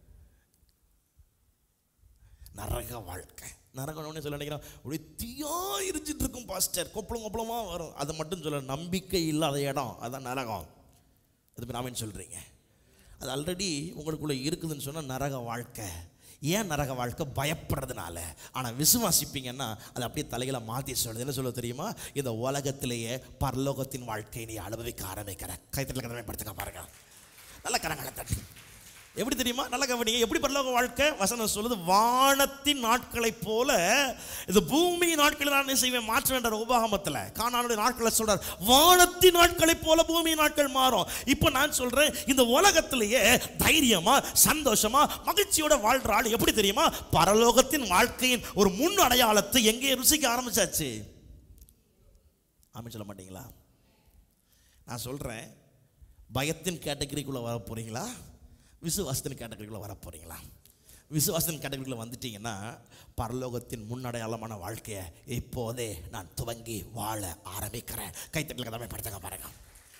Speaker 1: நரக வாழ்க்கை நரகம் ஒன்று சொல்ல நினைக்கிறோம் அப்படியே தீயா எரிஞ்சிட்டு இருக்கும் பாஸ்டர் கொப்பளம் கொப்பளமாக வரும் அதை மட்டும் சொல்ல நம்பிக்கை இல்லாத இடம் அதான் நரகம் அது நாமன்னு சொல்கிறீங்க அது ஆல்ரெடி உங்களுக்குள்ளே இருக்குதுன்னு சொன்னால் நரக வாழ்க்கை ஏன் நரக வாழ்க்கை பயப்படுறதுனால ஆனால் விசுவாசிப்பீங்கன்னா அது அப்படியே தலைகளை மாற்றி சொல்லுது என்ன சொல்ல தெரியுமா இந்த உலகத்திலேயே பரலோகத்தின் வாழ்க்கையை நீ அனுபவிக்க ஆரம்பிக்கிற கைத்தட்டில் கடமைப்படுத்துக்க பாருங்க நல்ல கரங்களை தட்டி எப்படி தெரியுமா நல்ல கவனிங்க எப்படி பரலோக வாழ்க்கை வசனம் சொல்லுது வானத்தின் நாட்களைப் போல இது பூமி நாட்களில் நான் என்ன செய்வேன் மாற்ற வேண்டாம் உபாகமத்தில் காணானுடைய நாட்களை சொல்றார் வானத்தின் நாட்களைப் போல பூமி நாட்கள் மாறும் இப்போ நான் சொல்றேன் இந்த உலகத்திலேயே தைரியமா சந்தோஷமா மகிழ்ச்சியோட வாழ்ற ஆள் எப்படி தெரியுமா பரலோகத்தின் வாழ்க்கையின் ஒரு முன் அடையாளத்தை எங்கே ருசிக்க ஆரம்பிச்சாச்சு ஆமாம் சொல்ல மாட்டீங்களா நான் சொல்றேன் பயத்தின் கேட்டகரிக்குள்ள வர போறீங்களா விசுவாசத்தின் கேட்டகரிக்குள்ள வர போறீங்களா விசுவாசத்தின் கேட்டகரிக்குள்ள வந்துட்டீங்கன்னா பரலோகத்தின் முன்னடையாளமான வாழ்க்கையை இப்போதே நான் துவங்கி வாழ ஆரம்பிக்கிறேன் கைத்தட்டில் கடமை படுத்துங்க பாருங்க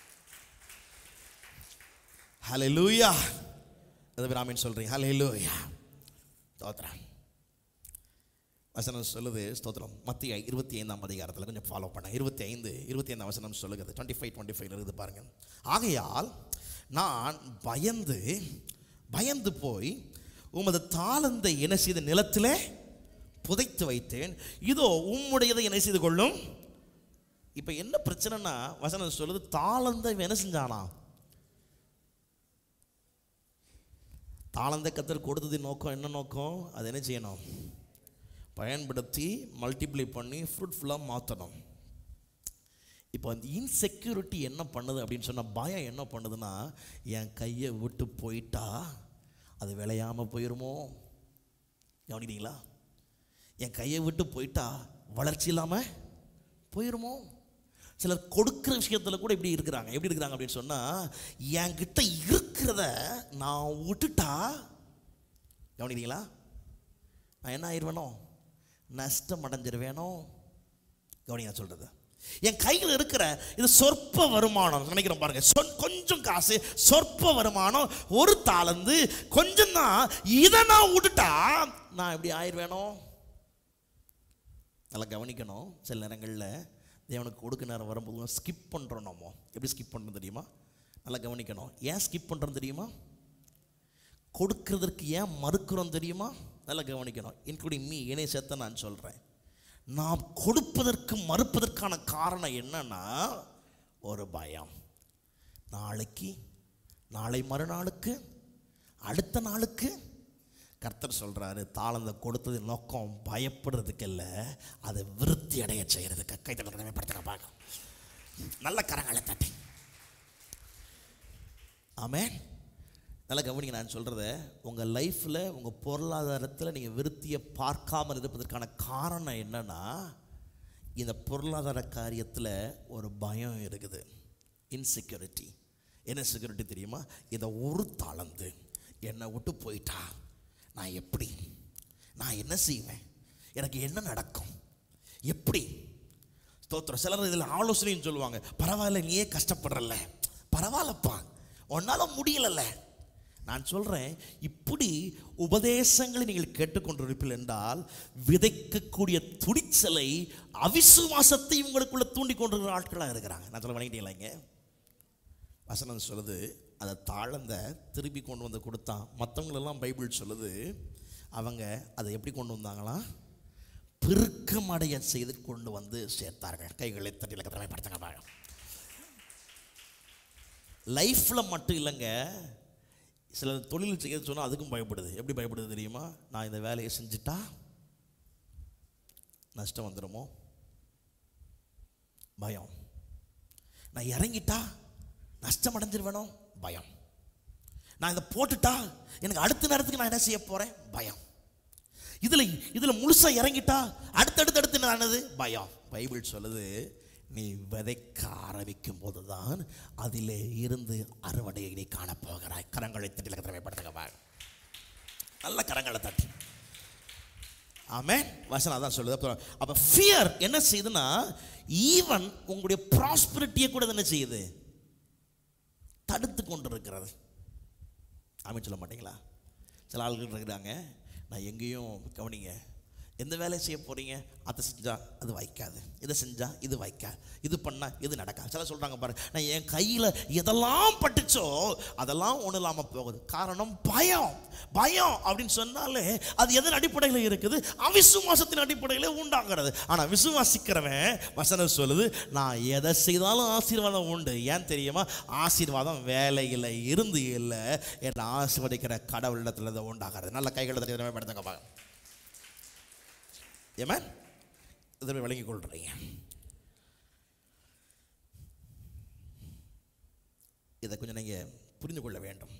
Speaker 1: ஹலே லூயா எது ராமின்னு சொல்றீங்க ஹலே லூயா தோத்துறேன் வசனம் சொல்லுது ஸ்தோத்திரம் மத்திய இருபத்தி ஐந்தாம் அதிகாரத்தில் கொஞ்சம் ஃபாலோ பண்ண இருபத்தி ஐந்து இருபத்தி ஐந்தாம் வசனம் சொல்லுகிறது டுவெண்ட்டி ஃபைவ் டுவெண்ட்டி ஃபைவ் இருக்குது பாருங்க ஆகையால் நான் பயந்து பயந்து போய் உமது தாளந்தை என்ன செய்த நிலத்திலே புதைத்து வைத்தேன் இதோ உம்முடையதை என்ன செய்து கொள்ளும் இப்போ என்ன பிரச்சனைனா வசனம் சொல்லுது தாளந்தை இவன் என்ன செஞ்சானா தாளந்தை கத்தர் கொடுத்தது நோக்கம் என்ன நோக்கம் அது என்ன செய்யணும் பயன்படுத்தி மல்டிப்ளை பண்ணி ஃப்ரூட்ஃபுல்லாக மாற்றணும் இப்போ அந்த இன்செக்யூரிட்டி என்ன பண்ணுது அப்படின்னு சொன்னால் பயம் என்ன பண்ணுதுன்னா என் கையை விட்டு போயிட்டா அது விளையாமல் போயிருமோ கவனிக்கிறீங்களா என் கையை விட்டு போயிட்டா வளர்ச்சி இல்லாமல் போயிருமோ சிலர் கொடுக்குற விஷயத்தில் கூட இப்படி இருக்கிறாங்க எப்படி இருக்கிறாங்க அப்படின்னு சொன்னால் என்கிட்ட இருக்கிறத நான் விட்டுட்டா கவனிக்கிறீங்களா நான் என்ன ஆயிடுவேனோ நஷ்டம் அடைஞ்சிருவேனோ கவனிங்க நான் சொல்கிறது என் கையில் இருக்கிற இது சொற்ப வருமானம் நினைக்கிறோம் பாருங்க சொ- கொஞ்சம் காசு சொற்ப வருமானம் ஒரு தாளந்து கொஞ்சம் தான் இதை நான் விட்டுட்டா நான் எப்படி ஆயிடுவேனோ நல்லா கவனிக்கணும் சில நேரங்களில் தேவனுக்கு கொடுக்க நேரம் வரும்போது ஸ்கிப் பண்ணுறோம் நம்ம எப்படி ஸ்கிப் பண்ணுறோம் தெரியுமா நல்லா கவனிக்கணும் ஏன் ஸ்கிப் பண்ணுறோம் தெரியுமா கொடுக்கறதற்கு ஏன் மறுக்கிறோம் தெரியுமா நல்லா கவனிக்கணும் இன்க்ளூடிங் மீ இணை சேர்த்த நான் சொல்கிறேன் நாம் கொடுப்பதற்கு மறுப்பதற்கான காரணம் என்னன்னா ஒரு பயம் நாளைக்கு நாளை மறுநாளுக்கு அடுத்த நாளுக்கு கர்த்தர் சொல்றாரு தாளந்த கொடுத்தது நோக்கம் பயப்படுறதுக்கு இல்ல அதை விருத்தி அடைய செய்யறதுக்கு கைத்தலை படுத்துக்க பார்க்க நல்ல கரங்களை தட்டி ஆமென் நல்லா கவனிங்க நான் சொல்கிறத உங்கள் லைஃப்பில் உங்கள் பொருளாதாரத்தில் நீங்கள் விருத்தியை பார்க்காமல் இருப்பதற்கான காரணம் என்னன்னா இந்த பொருளாதார காரியத்தில் ஒரு பயம் இருக்குது இன்செக்யூரிட்டி என்ன செக்யூரிட்டி தெரியுமா இதை ஒரு தாளந்து என்னை விட்டு போயிட்டா நான் எப்படி நான் என்ன செய்வேன் எனக்கு என்ன நடக்கும் எப்படி ஸ்தோத்திரம் சிலர் இதில் ஆலோசனையும் சொல்லுவாங்க பரவாயில்ல நீயே கஷ்டப்படுறல்ல பரவாயில்லப்பா உன்னால முடியலல்ல நான் சொல்றேன் இப்படி உபதேசங்களை நீங்கள் கேட்டுக்கொண்டிருப்பீர்கள் என்றால் விதைக்கக்கூடிய துணிச்சலை அவிசுவாசத்தை உங்களுக்குள்ள தூண்டி கொண்டிருக்கிற ஆட்களாக இருக்கிறாங்க நான் சொல்ல பண்ணிக்கிட்டீங்களா இங்க வசனம் சொல்லுது அதை தாழ்ந்த திருப்பி கொண்டு வந்து கொடுத்தான் மற்றவங்களெல்லாம் பைபிள் சொல்லுது அவங்க அதை எப்படி கொண்டு வந்தாங்களாம் பெருக்கமடைய செய்து கொண்டு வந்து சேர்த்தார்கள் கைகளை தட்டியில் கடமைப்படுத்துங்க பாருங்க லைஃப்பில் மட்டும் இல்லைங்க சில தொழில் செய்ய சொன்னால் அதுக்கும் பயப்படுது எப்படி பயப்படுது தெரியுமா நான் இந்த வேலையை செஞ்சுட்டா நஷ்டம் வந்துடுமோ பயம் நான் இறங்கிட்டா நஷ்டம் அடைஞ்சிருவேனோ பயம் நான் இதை போட்டுட்டா எனக்கு அடுத்த நேரத்துக்கு நான் என்ன செய்ய போறேன் பயம் இதுல இதுல முழுசா இறங்கிட்டா அடுத்தடுத்து அடுத்து என்னது பயம் பைபிள் சொல்லுது நீ விதைக்க ஆரம்பிக்கும் போதுதான் அதிலே இருந்து அறுவடையை நீ காணப்போகிறாய் கரங்களை தட்டி கடமைப்படுத்துங்க நல்ல கரங்களை தட்டி ஆமென் வசனம் அதான் சொல்லுது அப்புறம் அப்போ ஃபியர் என்ன செய்யுதுன்னா ஈவன் உங்களுடைய ப்ராஸ்பரிட்டியை கூட இது என்ன செய்யுது தடுத்து கொண்டு இருக்கிறது ஆமென் சொல்ல மாட்டீங்களா சில ஆள்கள் இருக்கிறாங்க நான் எங்கேயும் கவனிங்க எந்த வேலையை செய்ய போறீங்க அதை செஞ்சா அது வைக்காது இதை செஞ்சா இது வைக்காது இது பண்ணா இது நடக்காது சில சொல்றாங்க பாரு நான் என் கையில் எதெல்லாம் பட்டுச்சோ அதெல்லாம் ஒன்றும் இல்லாமல் போகுது காரணம் பயம் பயம் அப்படின்னு சொன்னாலே அது எதன் அடிப்படையில் இருக்குது அவிசுவாசத்தின் அடிப்படையில் உண்டாகிறது ஆனால் விசுவாசிக்கிறவன் வசனம் சொல்லுது நான் எதை செய்தாலும் ஆசீர்வாதம் உண்டு ஏன் தெரியுமா ஆசீர்வாதம் வேலையில் இருந்து இல்லை என்னை ஆசீர்வதிக்கிற கடவுளிடத்தில் தான் உண்டாகிறது நல்ல கைகளை தட்டி படுத்துங்க பாருங்க ஏமேன் இதை விளங்கிக் கொள்றீங்க இதை கொஞ்சம் நீங்கள் புரிந்து கொள்ள வேண்டும்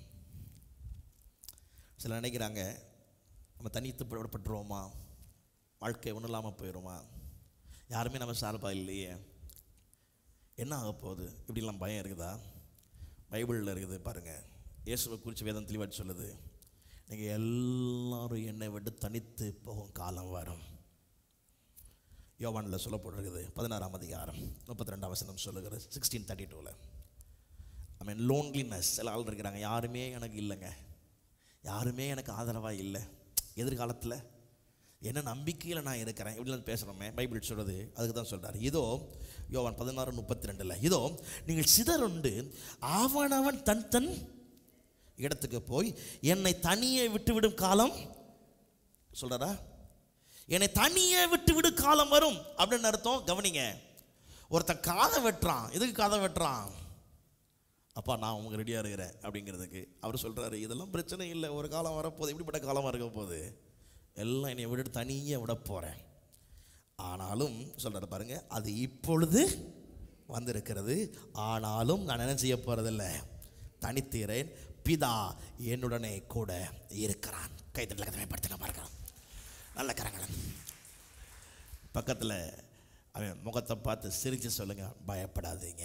Speaker 1: சிலர் நினைக்கிறாங்க நம்ம தனித்து விடப்பட்டுருவோமா வாழ்க்கை ஒன்றும் இல்லாமல் போயிடுமா யாருமே நம்ம சார்பாக இல்லையே என்ன ஆக போகுது இப்படிலாம் பயம் இருக்குதா பைபிளில் இருக்குது பாருங்கள் இயேசுவை குறித்து வேதம் தெளிவாக சொல்லுது நீங்கள் எல்லாரும் என்னை விட்டு தனித்து போகும் காலம் வரும் யோவானில் சொல்லப்பட்டிருக்குது பதினாறாம் அதிகாரம் முப்பத்தி ரெண்டாம் வசனம் சொல்லுகிறது சிக்ஸ்டீன் தேர்ட்டி டூவில் ஐ மீன் லோன்லினஸ் சில ஆள் இருக்கிறாங்க யாருமே எனக்கு இல்லைங்க யாருமே எனக்கு ஆதரவாக இல்லை எதிர்காலத்தில் என்ன நம்பிக்கையில் நான் இருக்கிறேன் இப்படிலாம் பேசுகிறோமே பைபிள் சொல்கிறது அதுக்கு தான் சொல்கிறார் இதோ யோவான் பதினாறு முப்பத்தி ரெண்டில் இதோ நீங்கள் சிதறுண்டு அவனவன் தன் தன் இடத்துக்கு போய் என்னை தனியே விட்டுவிடும் காலம் சொல்கிறாரா என்னை தனியே விட்டுவிடு காலம் வரும் அப்படின்னு அர்த்தம் கவனிங்க ஒருத்தன் காதை வெட்டுறான் எதுக்கு காதை வெட்டுறான் அப்பா நான் உங்க ரெடியாக இருக்கிறேன் அப்படிங்கிறதுக்கு அவர் சொல்கிறாரு இதெல்லாம் பிரச்சனை இல்லை ஒரு காலம் வரப்போகுது இப்படிப்பட்ட காலமாக இருக்க போகுது எல்லாம் என்னை விட்டுட்டு தனியாக விட போகிறேன் ஆனாலும் சொல்கிறாரு பாருங்க அது இப்பொழுது வந்திருக்கிறது ஆனாலும் நான் என்ன செய்ய போகிறதில்ல தனித்தீரேன் பிதா என்னுடனே கூட இருக்கிறான் கைத்தட்டில் கதமைப்படுத்துங்க பார்க்கலாம் நல்ல கரங்களன் பக்கத்தில் அவன் முகத்தை பார்த்து சிரித்து சொல்லுங்க பயப்படாதீங்க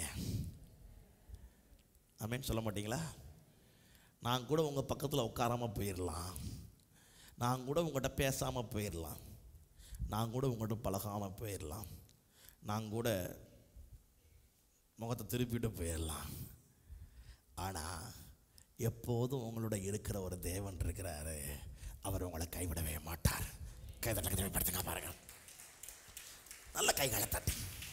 Speaker 1: ஆமேன்னு சொல்ல மாட்டீங்களா நான் கூட உங்கள் பக்கத்தில் உட்காராம போயிடலாம் நான் கூட உங்கள்கிட்ட பேசாமல் போயிடலாம் நான் கூட உங்கள்கிட்ட பழகாமல் போயிடலாம் நான் கூட முகத்தை திருப்பிட்டு போயிடலாம் ஆனால் எப்போதும் உங்களோட இருக்கிற ஒரு தேவன் இருக்கிறாரு அவர் உங்களை கைவிடவே மாட்டார் கைதட்ட கைதப்படுத்துங்க பாருங்க நல்ல கைகளை தட்டி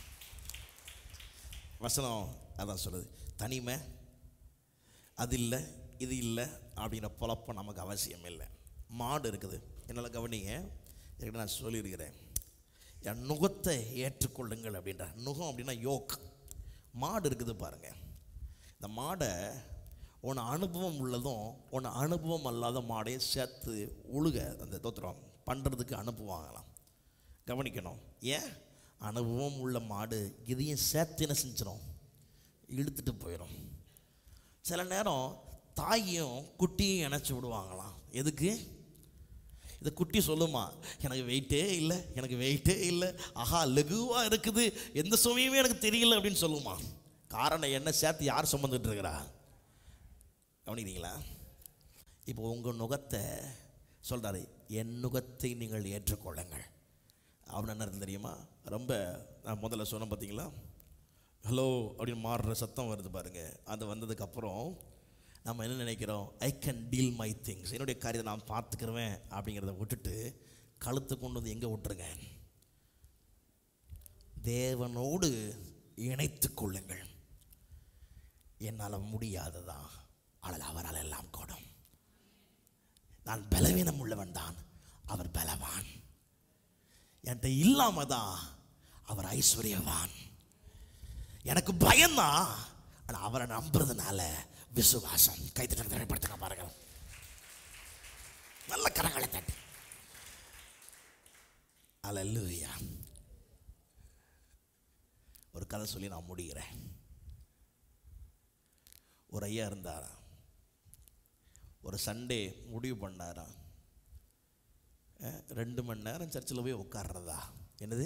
Speaker 1: வசனம் அதான் சொல்லுது தனிமை அது இல்லை இது இல்லை அப்படிங்கிற பொழப்பம் நமக்கு அவசியம் இல்லை மாடு இருக்குது என்னால் கவனிங்க ஏற்கனவே நான் சொல்லியிருக்கிறேன் என் நுகத்தை ஏற்றுக்கொள்ளுங்கள் அப்படின்ற நுகம் அப்படின்னா யோக் மாடு இருக்குது பாருங்க இந்த மாடை ஒன்று அனுபவம் உள்ளதும் ஒன்று அனுபவம் அல்லாத மாடையும் சேர்த்து உழுக அந்த தோத்திரம் பண்ணுறதுக்கு அனுப்புவாங்களாம் கவனிக்கணும் ஏன் அனுபவம் உள்ள மாடு இதையும் சேர்த்து என்ன செஞ்சிடும் இழுத்துட்டு போயிடும் சில நேரம் தாயும் குட்டியும் இணைச்சி விடுவாங்களாம் எதுக்கு இந்த குட்டி சொல்லுமா எனக்கு வெயிட்டே இல்லை எனக்கு வெயிட்டே இல்லை ஆஹா லகுவாக இருக்குது எந்த சுமையுமே எனக்கு தெரியல அப்படின்னு சொல்லுமா காரணம் என்ன சேர்த்து யார் சுமந்துட்டு இருக்கிறா கவனிக்கிறீங்களா இப்போ உங்கள் நுகத்தை சொல்கிறாரு என் நுகத்தை நீங்கள் ஏற்றுக்கொள்ளுங்கள் அப்படின்னு என்ன அர்த்தம் தெரியுமா ரொம்ப நான் முதல்ல சொன்னேன் பார்த்தீங்களா ஹலோ அப்படின்னு மாறுற சத்தம் வருது பாருங்க அது வந்ததுக்கப்புறம் நம்ம என்ன நினைக்கிறோம் I can deal my things என்னுடைய காரியத்தை நான் பார்த்துக்கிறவேன் அப்படிங்கிறத விட்டுட்டு கழுத்தை கொண்டு வந்து எங்கே விட்டுருங்க தேவனோடு இணைத்து கொள்ளுங்கள் என்னால் முடியாததா ஆனால் அவரால் எல்லாம் கூடும் நான் பலவீனம் உள்ளவன் தான் அவர் பலவான் என்கிட்ட இல்லாம தான் அவர் ஐஸ்வர்யவான் எனக்கு பயம்தான் ஆனால் அவரை நம்புறதுனால விசுவாசம் கைத்தட்ட திரைப்படுத்துங்க பாருங்க நல்ல கரங்களை தட்டி அல்லேலூயா ஒரு கதை சொல்லி நான் முடிகிறேன் ஒரு ஐயா இருந்தாராம் ஒரு சண்டே முடிவு பண்ணாராம் அஹ், ரெண்டு மணி நேரம் சர்ச்சில் போய் உட்கார்றதா என்னது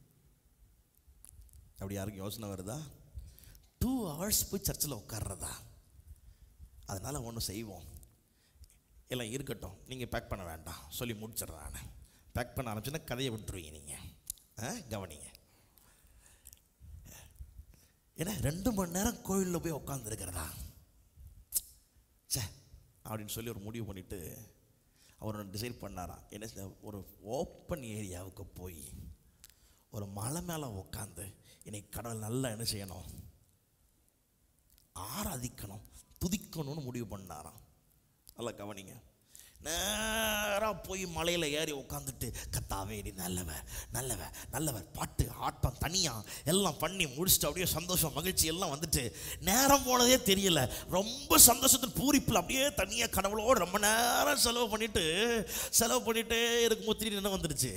Speaker 1: அப்படி யாருக்கும் யோசனை வருதா டூ ஹவர்ஸ் போய் சர்ச்சில் உட்கார்றதா அதனால் ஒன்று செய்வோம் எல்லாம் இருக்கட்டும் நீங்கள் பேக் பண்ண வேண்டாம் சொல்லி முடிச்சிடுறேன் நான் பேக் பண்ண ஆரம்பிச்சுன்னா கதையை விட்டுருவீங்க நீங்கள் ஆ கவனிங்க ஏன்னா ரெண்டு மணி நேரம் கோயிலில் போய் உட்காந்துருக்கிறதா சே அப்படின்னு சொல்லி ஒரு முடிவு பண்ணிவிட்டு அவர் டிசைட் பண்ணாராம் என்ன செஞ்ச- ஒரு ஓப்பன் ஏரியாவுக்கு போய் ஒரு மலை மேலே உட்காந்து இன்னைக்கு கடவுள் நல்லா என்ன செய்யணும் ஆராதிக்கணும் துதிக்கணும்னு முடிவு பண்ணாராம் நல்லா கவனிங்க நேராக போய் மலையில் ஏறி உட்காந்துட்டு கத்தாவே நீ நல்லவர் நல்லவர் நல்லவர் பாட்டு ஆட்டம் தனியாக எல்லாம் பண்ணி முடிச்சுட்டு அப்படியே சந்தோஷம் மகிழ்ச்சி எல்லாம் வந்துட்டு நேரம் போனதே தெரியல ரொம்ப சந்தோஷத்தின் பூரிப்பில் அப்படியே தனியாக கடவுளோடு ரொம்ப நேரம் செலவு பண்ணிட்டு செலவு பண்ணிட்டே இருக்கும்போது திடீர்னு என்ன வந்துடுச்சு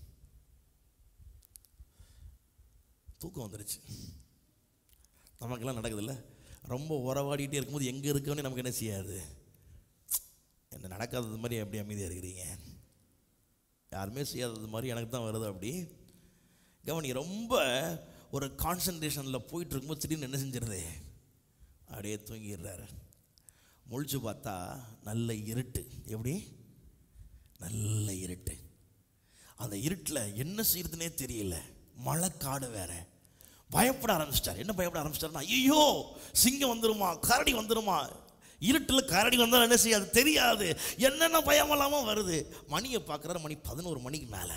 Speaker 1: தூக்கம் வந்துடுச்சு நமக்கெல்லாம் நடக்குதுல்ல ரொம்ப உறவாடிட்டே இருக்கும்போது எங்கே இருக்கோன்னு நமக்கு என்ன செய்யாது என்ன நடக்காதது மாதிரி எப்படி அமைதியாக இருக்கிறீங்க யாருமே செய்யாதது மாதிரி எனக்கு தான் வருது அப்படி கவனி ரொம்ப ஒரு கான்சன்ட்ரேஷனில் போயிட்டு இருக்கும்போது திடீர்னு என்ன செஞ்சிருது அப்படியே தூங்கிடுறாரு முழிச்சு பார்த்தா நல்ல இருட்டு எப்படி நல்ல இருட்டு அந்த இருட்டில் என்ன செய்யறதுனே தெரியல மழை காடு வேற பயப்பட ஆரம்பிச்சிட்டார் என்ன பயப்பட ஆரம்பிச்சிட்டாருன்னா ஐயோ சிங்கம் வந்துருமா கரடி வந்துருமா இருட்டில் கரடி வந்தால் என்ன செய்யாது தெரியாது என்னென்ன பயமெல்லாம வருது மணியை பார்க்குறாரு மணி பதினோரு மணிக்கு மேலே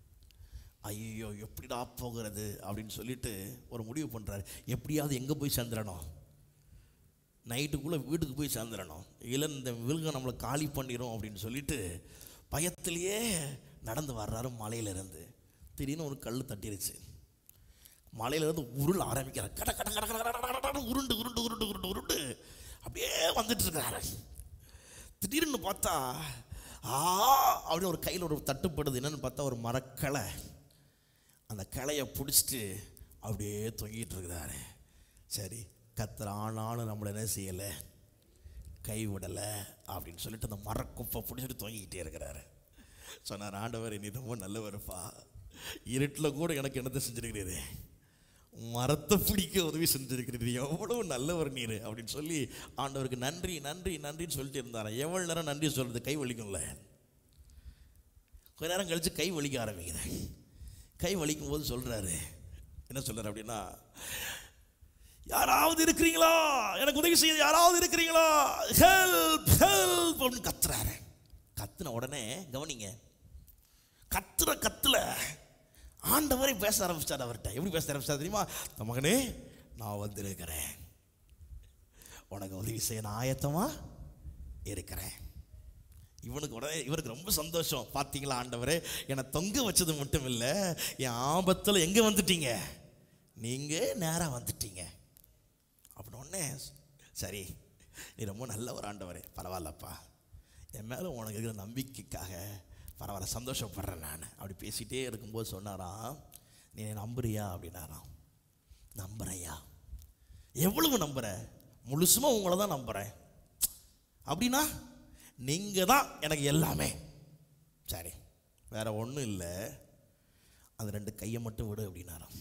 Speaker 1: ஐயோ எப்படிடா போகிறது அப்படின்னு சொல்லிட்டு ஒரு முடிவு பண்ணுறாரு எப்படியாவது எங்கே போய் சேர்ந்துடணும் நைட்டுக்குள்ளே வீட்டுக்கு போய் சேர்ந்துடணும் இல்லை இந்த விழுங்க நம்மளை காலி பண்ணிடும் அப்படின்னு சொல்லிட்டு பயத்திலேயே நடந்து வர்றாரு மலையிலேருந்து திடீர்னு ஒரு கல் தட்டிருச்சு மலையிலேருந்து உருள் ஆரம்பிக்கிறார் கட கட கட கட கட கட கட கட உருண்டு உருண்டு உருண்டு உருண்டு உருண்டு அப்படியே வந்துட்டு இருக்கிறாரு திடீர்னு பார்த்தா ஆ அப்படின்னு ஒரு கையில் ஒரு தட்டுப்படுது என்னன்னு பார்த்தா ஒரு மரக்கிளை அந்த கிளையை பிடிச்சிட்டு அப்படியே தொங்கிட்டு இருக்கிறாரு சரி கத்துற ஆனாலும் நம்மளை என்ன செய்யலை கை விடலை அப்படின்னு சொல்லிட்டு அந்த மரக்குப்பை பிடிச்சிட்டு தொங்கிக்கிட்டே இருக்கிறாரு சொன்னார் ஆண்டவர் நீ ரொம்ப நல்லவருப்பா இருட்டில் கூட எனக்கு என்னத்தை செஞ்சிருக்கிறீரு மரத்தை பிடிக்க உதவி செஞ்சிருக்கிறீர் எவ்வளவு நல்லவர் நீர் அப்படின்னு சொல்லி ஆண்டவருக்கு நன்றி நன்றி நன்றின்னு சொல்லிட்டு இருந்தார் எவ்வளோ நேரம் நன்றி சொல்றது கை வலிக்கும்ல கொஞ்ச நேரம் கழிச்சு கை வலிக்க ஆரம்பிக்குது கை வலிக்கும் போது சொல்றாரு என்ன சொல்றாரு அப்படின்னா யாராவது இருக்கிறீங்களா எனக்கு உதவி செய்ய யாராவது இருக்கிறீங்களா ஹெல்ப் ஹெல்ப் அப்படின்னு கத்துறாரு கத்துன உடனே கவனிங்க கத்துற கத்துல ஆண்டவரை பேச ஆரம்பிச்சார் அவர்கிட்ட எப்படி பேச ஆரம்பிச்சார் தெரியுமா "இந்த மகனே நான் வந்திருக்கிறேன் உனக்கு உதவி செய்ய நான் ஆயத்தமா இருக்கிறேன் இவனுக்கு உடனே இவருக்கு ரொம்ப சந்தோஷம் பார்த்தீங்களா ஆண்டவரே என்னை தொங்க வச்சது மட்டும் இல்லை என் ஆபத்தில் எங்கே வந்துட்டீங்க நீங்கள் நேராக வந்துட்டீங்க அப்படின்னு உடனே சரி நீ ரொம்ப நல்ல ஒரு ஆண்டவரே பரவாயில்லப்பா என் மேலே உனக்கு இருக்கிற நம்பிக்கைக்காக பரவாயில்ல சந்தோஷப்படுறேன் நான் அப்படி பேசிகிட்டே இருக்கும்போது சொன்னாராம் நீ என்னை நம்புறியா அப்படின்னாராம் நம்புறையா எவ்வளவு நம்புற முழுசுமா உங்களை தான் நம்புகிறேன் அப்படின்னா நீங்கள் தான் எனக்கு எல்லாமே சரி வேற ஒன்றும் இல்லை அந்த ரெண்டு கையை மட்டும் விடு அப்படின்னாராம்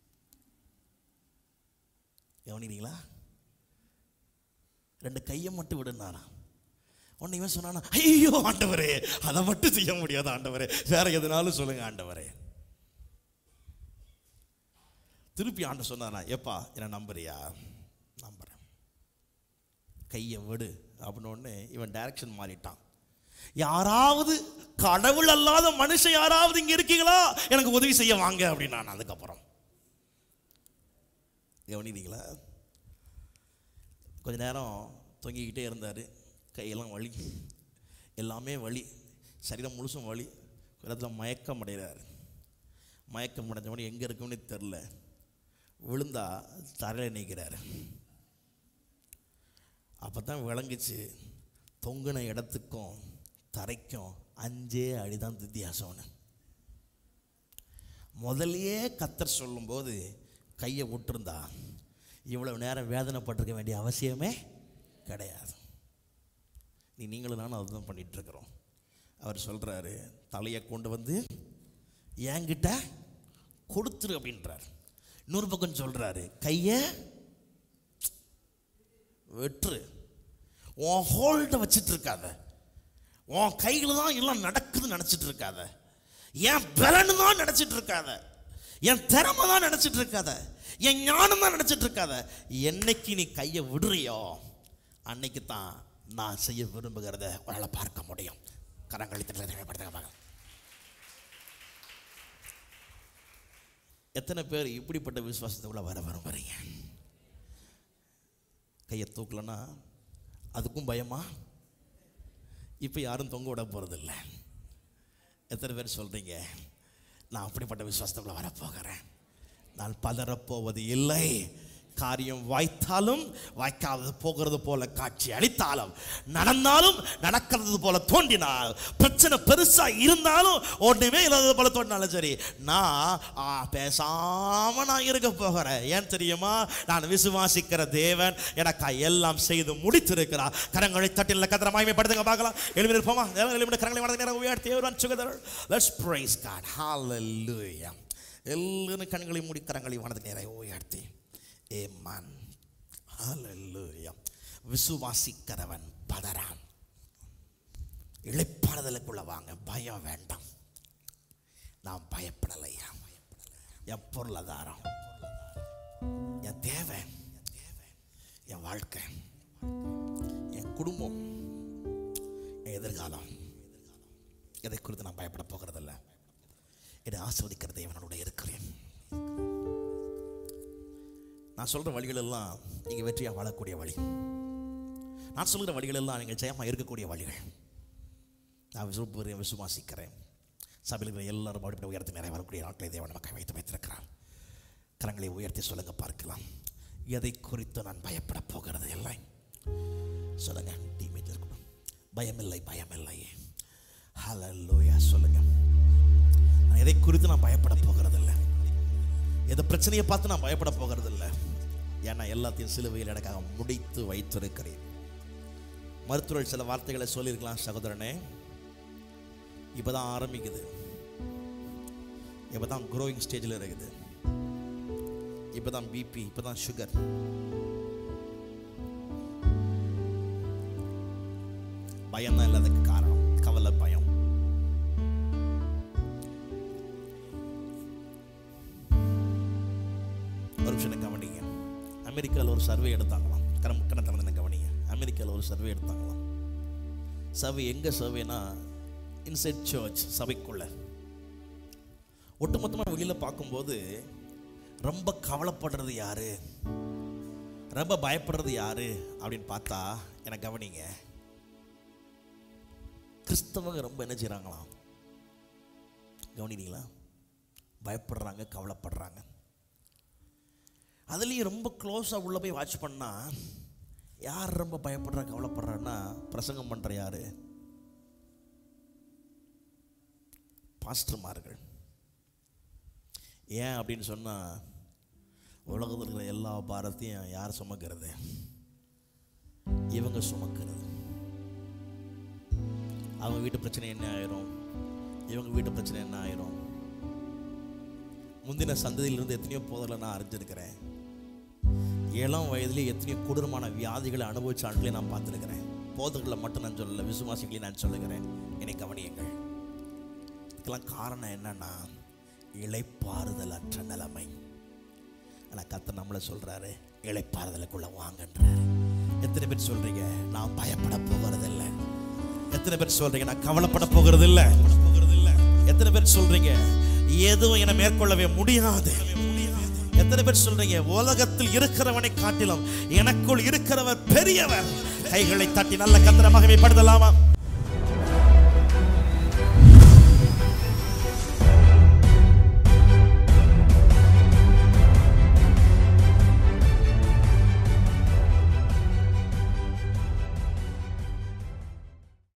Speaker 1: கவனிக்கிறீங்களா ரெண்டு கையை மட்டும் விடுனாராம் உன்னை இவன் சொன்னானா ஐயோ ஆண்டவரே அதை மட்டும் செய்ய முடியாது ஆண்டவரே வேற எதுனாலும் சொல்லுங்க ஆண்டவரே திருப்பி ஆண்டு சொன்னானா எப்பா என்ன நம்புறியா நம்புறேன் கையை விடு அப்படின்னு உடனே இவன் டைரக்ஷன் மாறிட்டான் யாராவது கடவுள் அல்லாத மனுஷன் யாராவது இங்க இருக்கீங்களா எனக்கு உதவி செய்ய வாங்க அப்படின்னு நான் அதுக்கப்புறம் கவனிக்கிறீங்களா கொஞ்ச நேரம் தொங்கிக்கிட்டே இருந்தார் கையெல்லாம் வலி எல்லாமே வலி சரீரம் முழுசும் வலி ஒரு இடத்துல மயக்கம் அடைகிறார் மயக்கம் அடைஞ்சவனே எங்கே இருக்குன்னு தெரில விழுந்தா தரையில் நிற்கிறார் அப்போ தான் விளங்குச்சு தொங்கின இடத்துக்கும் தரைக்கும் அஞ்சே அடிதான் வித்தியாசம்னு முதல்லயே கத்தர் சொல்லும்போது கையை விட்டுருந்தா இவ்வளவு நேரம் வேதனைப்பட்டிருக்க வேண்டிய அவசியமே கிடையாது நீ நீங்களும் நானும் அதுதான் பண்ணிட்டு இருக்கிறோம் அவர் சொல்றாரு தலையை கொண்டு வந்து என்கிட்ட கொடுத்துரு அப்படின்றார் இன்னொரு பக்கம் சொல்றாரு கையை வெற்று உன் ஹோல்ட வச்சிட்டு இருக்காத உன் கையில் தான் எல்லாம் நடக்குதுன்னு நினச்சிட்டு இருக்காத என் பலன்னு தான் நினச்சிட்டு இருக்காத என் திறமை தான் நினச்சிட்டு இருக்காத என் ஞானம் தான் நினச்சிட்டு இருக்காத என்னைக்கு நீ கையை விடுறியோ அன்னைக்கு தான் நான் செய்ய விரும்புகிறத உன்னால் பார்க்க முடியும் கரங்களை திட்டப்படுத்துங்க பார்க்கலாம் எத்தனை பேர் இப்படிப்பட்ட விசுவாசத்துக்குள்ள வர விரும்புறீங்க கையை தூக்கலன்னா அதுக்கும் பயமா இப்போ யாரும் தொங்க விட போகிறதில்ல எத்தனை பேர் சொல்கிறீங்க நான் அப்படிப்பட்ட விசுவாசத்துக்குள்ள வரப்போகிறேன் நான் பதறப்போவது இல்லை காரியம் வாய்த்தாலும் வாய்க்காதது போகிறது போல காட்சி அளித்தாலும் நடந்தாலும் நடக்கிறது போல தோன்றினால் பிரச்சனை பெருசா இருந்தாலும் ஒன்றுமே இல்லாதது போல தோன்றினாலும் சரி நான் ஆ, பேசாம நான் இருக்க போகிறேன் ஏன் தெரியுமா நான் விசுவாசிக்கிற தேவன் எனக்கா எல்லாம் செய்து முடித்திருக்கிறார் கரங்களை தட்டில் கத்திர மாய்மைப்படுத்துங்க பார்க்கலாம் எழுதி இருப்போமா எழுதி கரங்களை வளர்ந்து நேரம் உயர்த்தி everyone together let's praise God hallelujah எல்லாரும் கண்களை மூடி கரங்களை வனது நேரம் உயர்த்தி ஏமான் ஹalleluya விசுவாசிக்கிறவன் பதறான் இழைப்பாறுதலுக்குள்ள வாங்க பயம் வேண்டாம் நான் பயப்படலையா என் பொருளாதாரம் என் தேவை என் வாழ்க்கை என் குடும்பம் என் எதிர்காலம் எதை குறித்து நான் பயப்பட போகிறதில்ல என்னை ஆஸ்வதிக்கிற தேவனோட இருக்கிறேன் நான் சொல்ற வழிகள் எல்லாம் நீங்க வெற்றியா வாழக்கூடிய வழி நான் சொல்கிற வழிகள் எல்லாம் நீங்கள் ஜெயமா இருக்கக்கூடிய வழிகள் நான் விசுவ விசுவாசிக்கிறேன் சபையில் இருக்கிற எல்லாரும் அப்படி உயர்த்தி நிறைய வரக்கூடிய நாட்களை தேவன் நமக்கு வைத்து வைத்திருக்கிறார் கரங்களை உயர்த்தி சொல்லுங்க பார்க்கலாம் எதை குறித்து நான் பயப்பட போகிறது இல்லை சொல்லுங்க டீமேட் இருக்கணும் பயமில்லை பயமில்லை ஹalleluya சொல்லுங்க நான் எதை குறித்து நான் பயப்பட போகிறது இல்லை எந்த பிரச்சனையை பார்த்து நான் பயப்பட போகிறது இல்லை ஏன்னா எல்லாத்தையும் சிலுவையில் எனக்காக முடித்து வைத்திருக்கிறேன் மருத்துவர்கள் சில வார்த்தைகளை சொல்லியிருக்கலாம் சகோதரனே இப்பதான் ஆரம்பிக்குது இப்பதான் க்ரோயிங் ஸ்டேஜில் இருக்குது இப்பதான் பிபி இப்பதான் சுகர் பயம் தான் இல்லாததுக்கு காரணம் கவலை பயம் ஒரு நிமிஷம் கவனிங்க அமெரிக்காவில் ஒரு சர்வே எடுத்தாங்களாம் கரம் கண தமிழ் கவனிங்க அமெரிக்காவில் ஒரு சர்வே எடுத்தாங்களாம் சர்வே எங்க சர்வேனா இன்சைட் சர்ச் சபைக்குள்ள ஒட்டுமொத்தமாக வெளியில் பார்க்கும்போது ரொம்ப கவலைப்படுறது யாரு ரொம்ப பயப்படுறது யாரு அப்படின்னு பார்த்தா எனக்கு கவனிங்க கிறிஸ்தவங்க ரொம்ப என்ன செய்கிறாங்களாம் கவனிங்களா பயப்படுறாங்க கவலைப்படுறாங்க அதுலேயும் ரொம்ப க்ளோஸாக உள்ள போய் வாட்ச் பண்ணா யார் ரொம்ப பயப்படுறா கவலைப்படுறான்னா பிரசங்கம் பண்ணுற யாரு பாஸ்டர்மார்கள் ஏன் அப்படின்னு சொன்னால் உலகத்தில் இருக்கிற எல்லா பாரத்தையும் யார் சுமக்கிறது இவங்க சுமக்கிறது அவங்க வீட்டு பிரச்சனை என்ன ஆயிரும் இவங்க வீட்டு பிரச்சனை என்ன ஆயிரும் முந்தின சந்ததியிலிருந்து எத்தனையோ போதலை நான் அறிஞ்சிருக்கிறேன் ஏழாம் வயதிலே எத்தனையோ கொடூரமான வியாதிகளை அனுபவிச்ச ஆட்களை நான் பார்த்துருக்கிறேன் போதர்களை மட்டும் நான் சொல்லல விசுவாசிகளையும் நான் சொல்லுகிறேன் என்னை கவனியுங்கள் இதுக்கெல்லாம் காரணம் என்னன்னா இளைப்பாறுதல் அற்ற நிலைமை ஆனால் கத்த நம்மளை சொல்றாரு இளைப்பாறுதலுக்குள்ள வாங்கன்றாரு எத்தனை பேர் சொல்றீங்க நான் பயப்பட போகிறதில்லை எத்தனை பேர் சொல்றீங்க நான் கவலைப்பட போகிறது இல்லை எத்தனை பேர் சொல்றீங்க எதுவும் என மேற்கொள்ளவே முடியாது எத்தனை பேர் சொல்றீங்க உலகத்தில் இருக்கிறவனை காட்டிலும் எனக்குள் இருக்கிறவர் பெரியவர் கைகளை தட்டி நல்ல கத்திர மகிமைப்படுத்தலாமா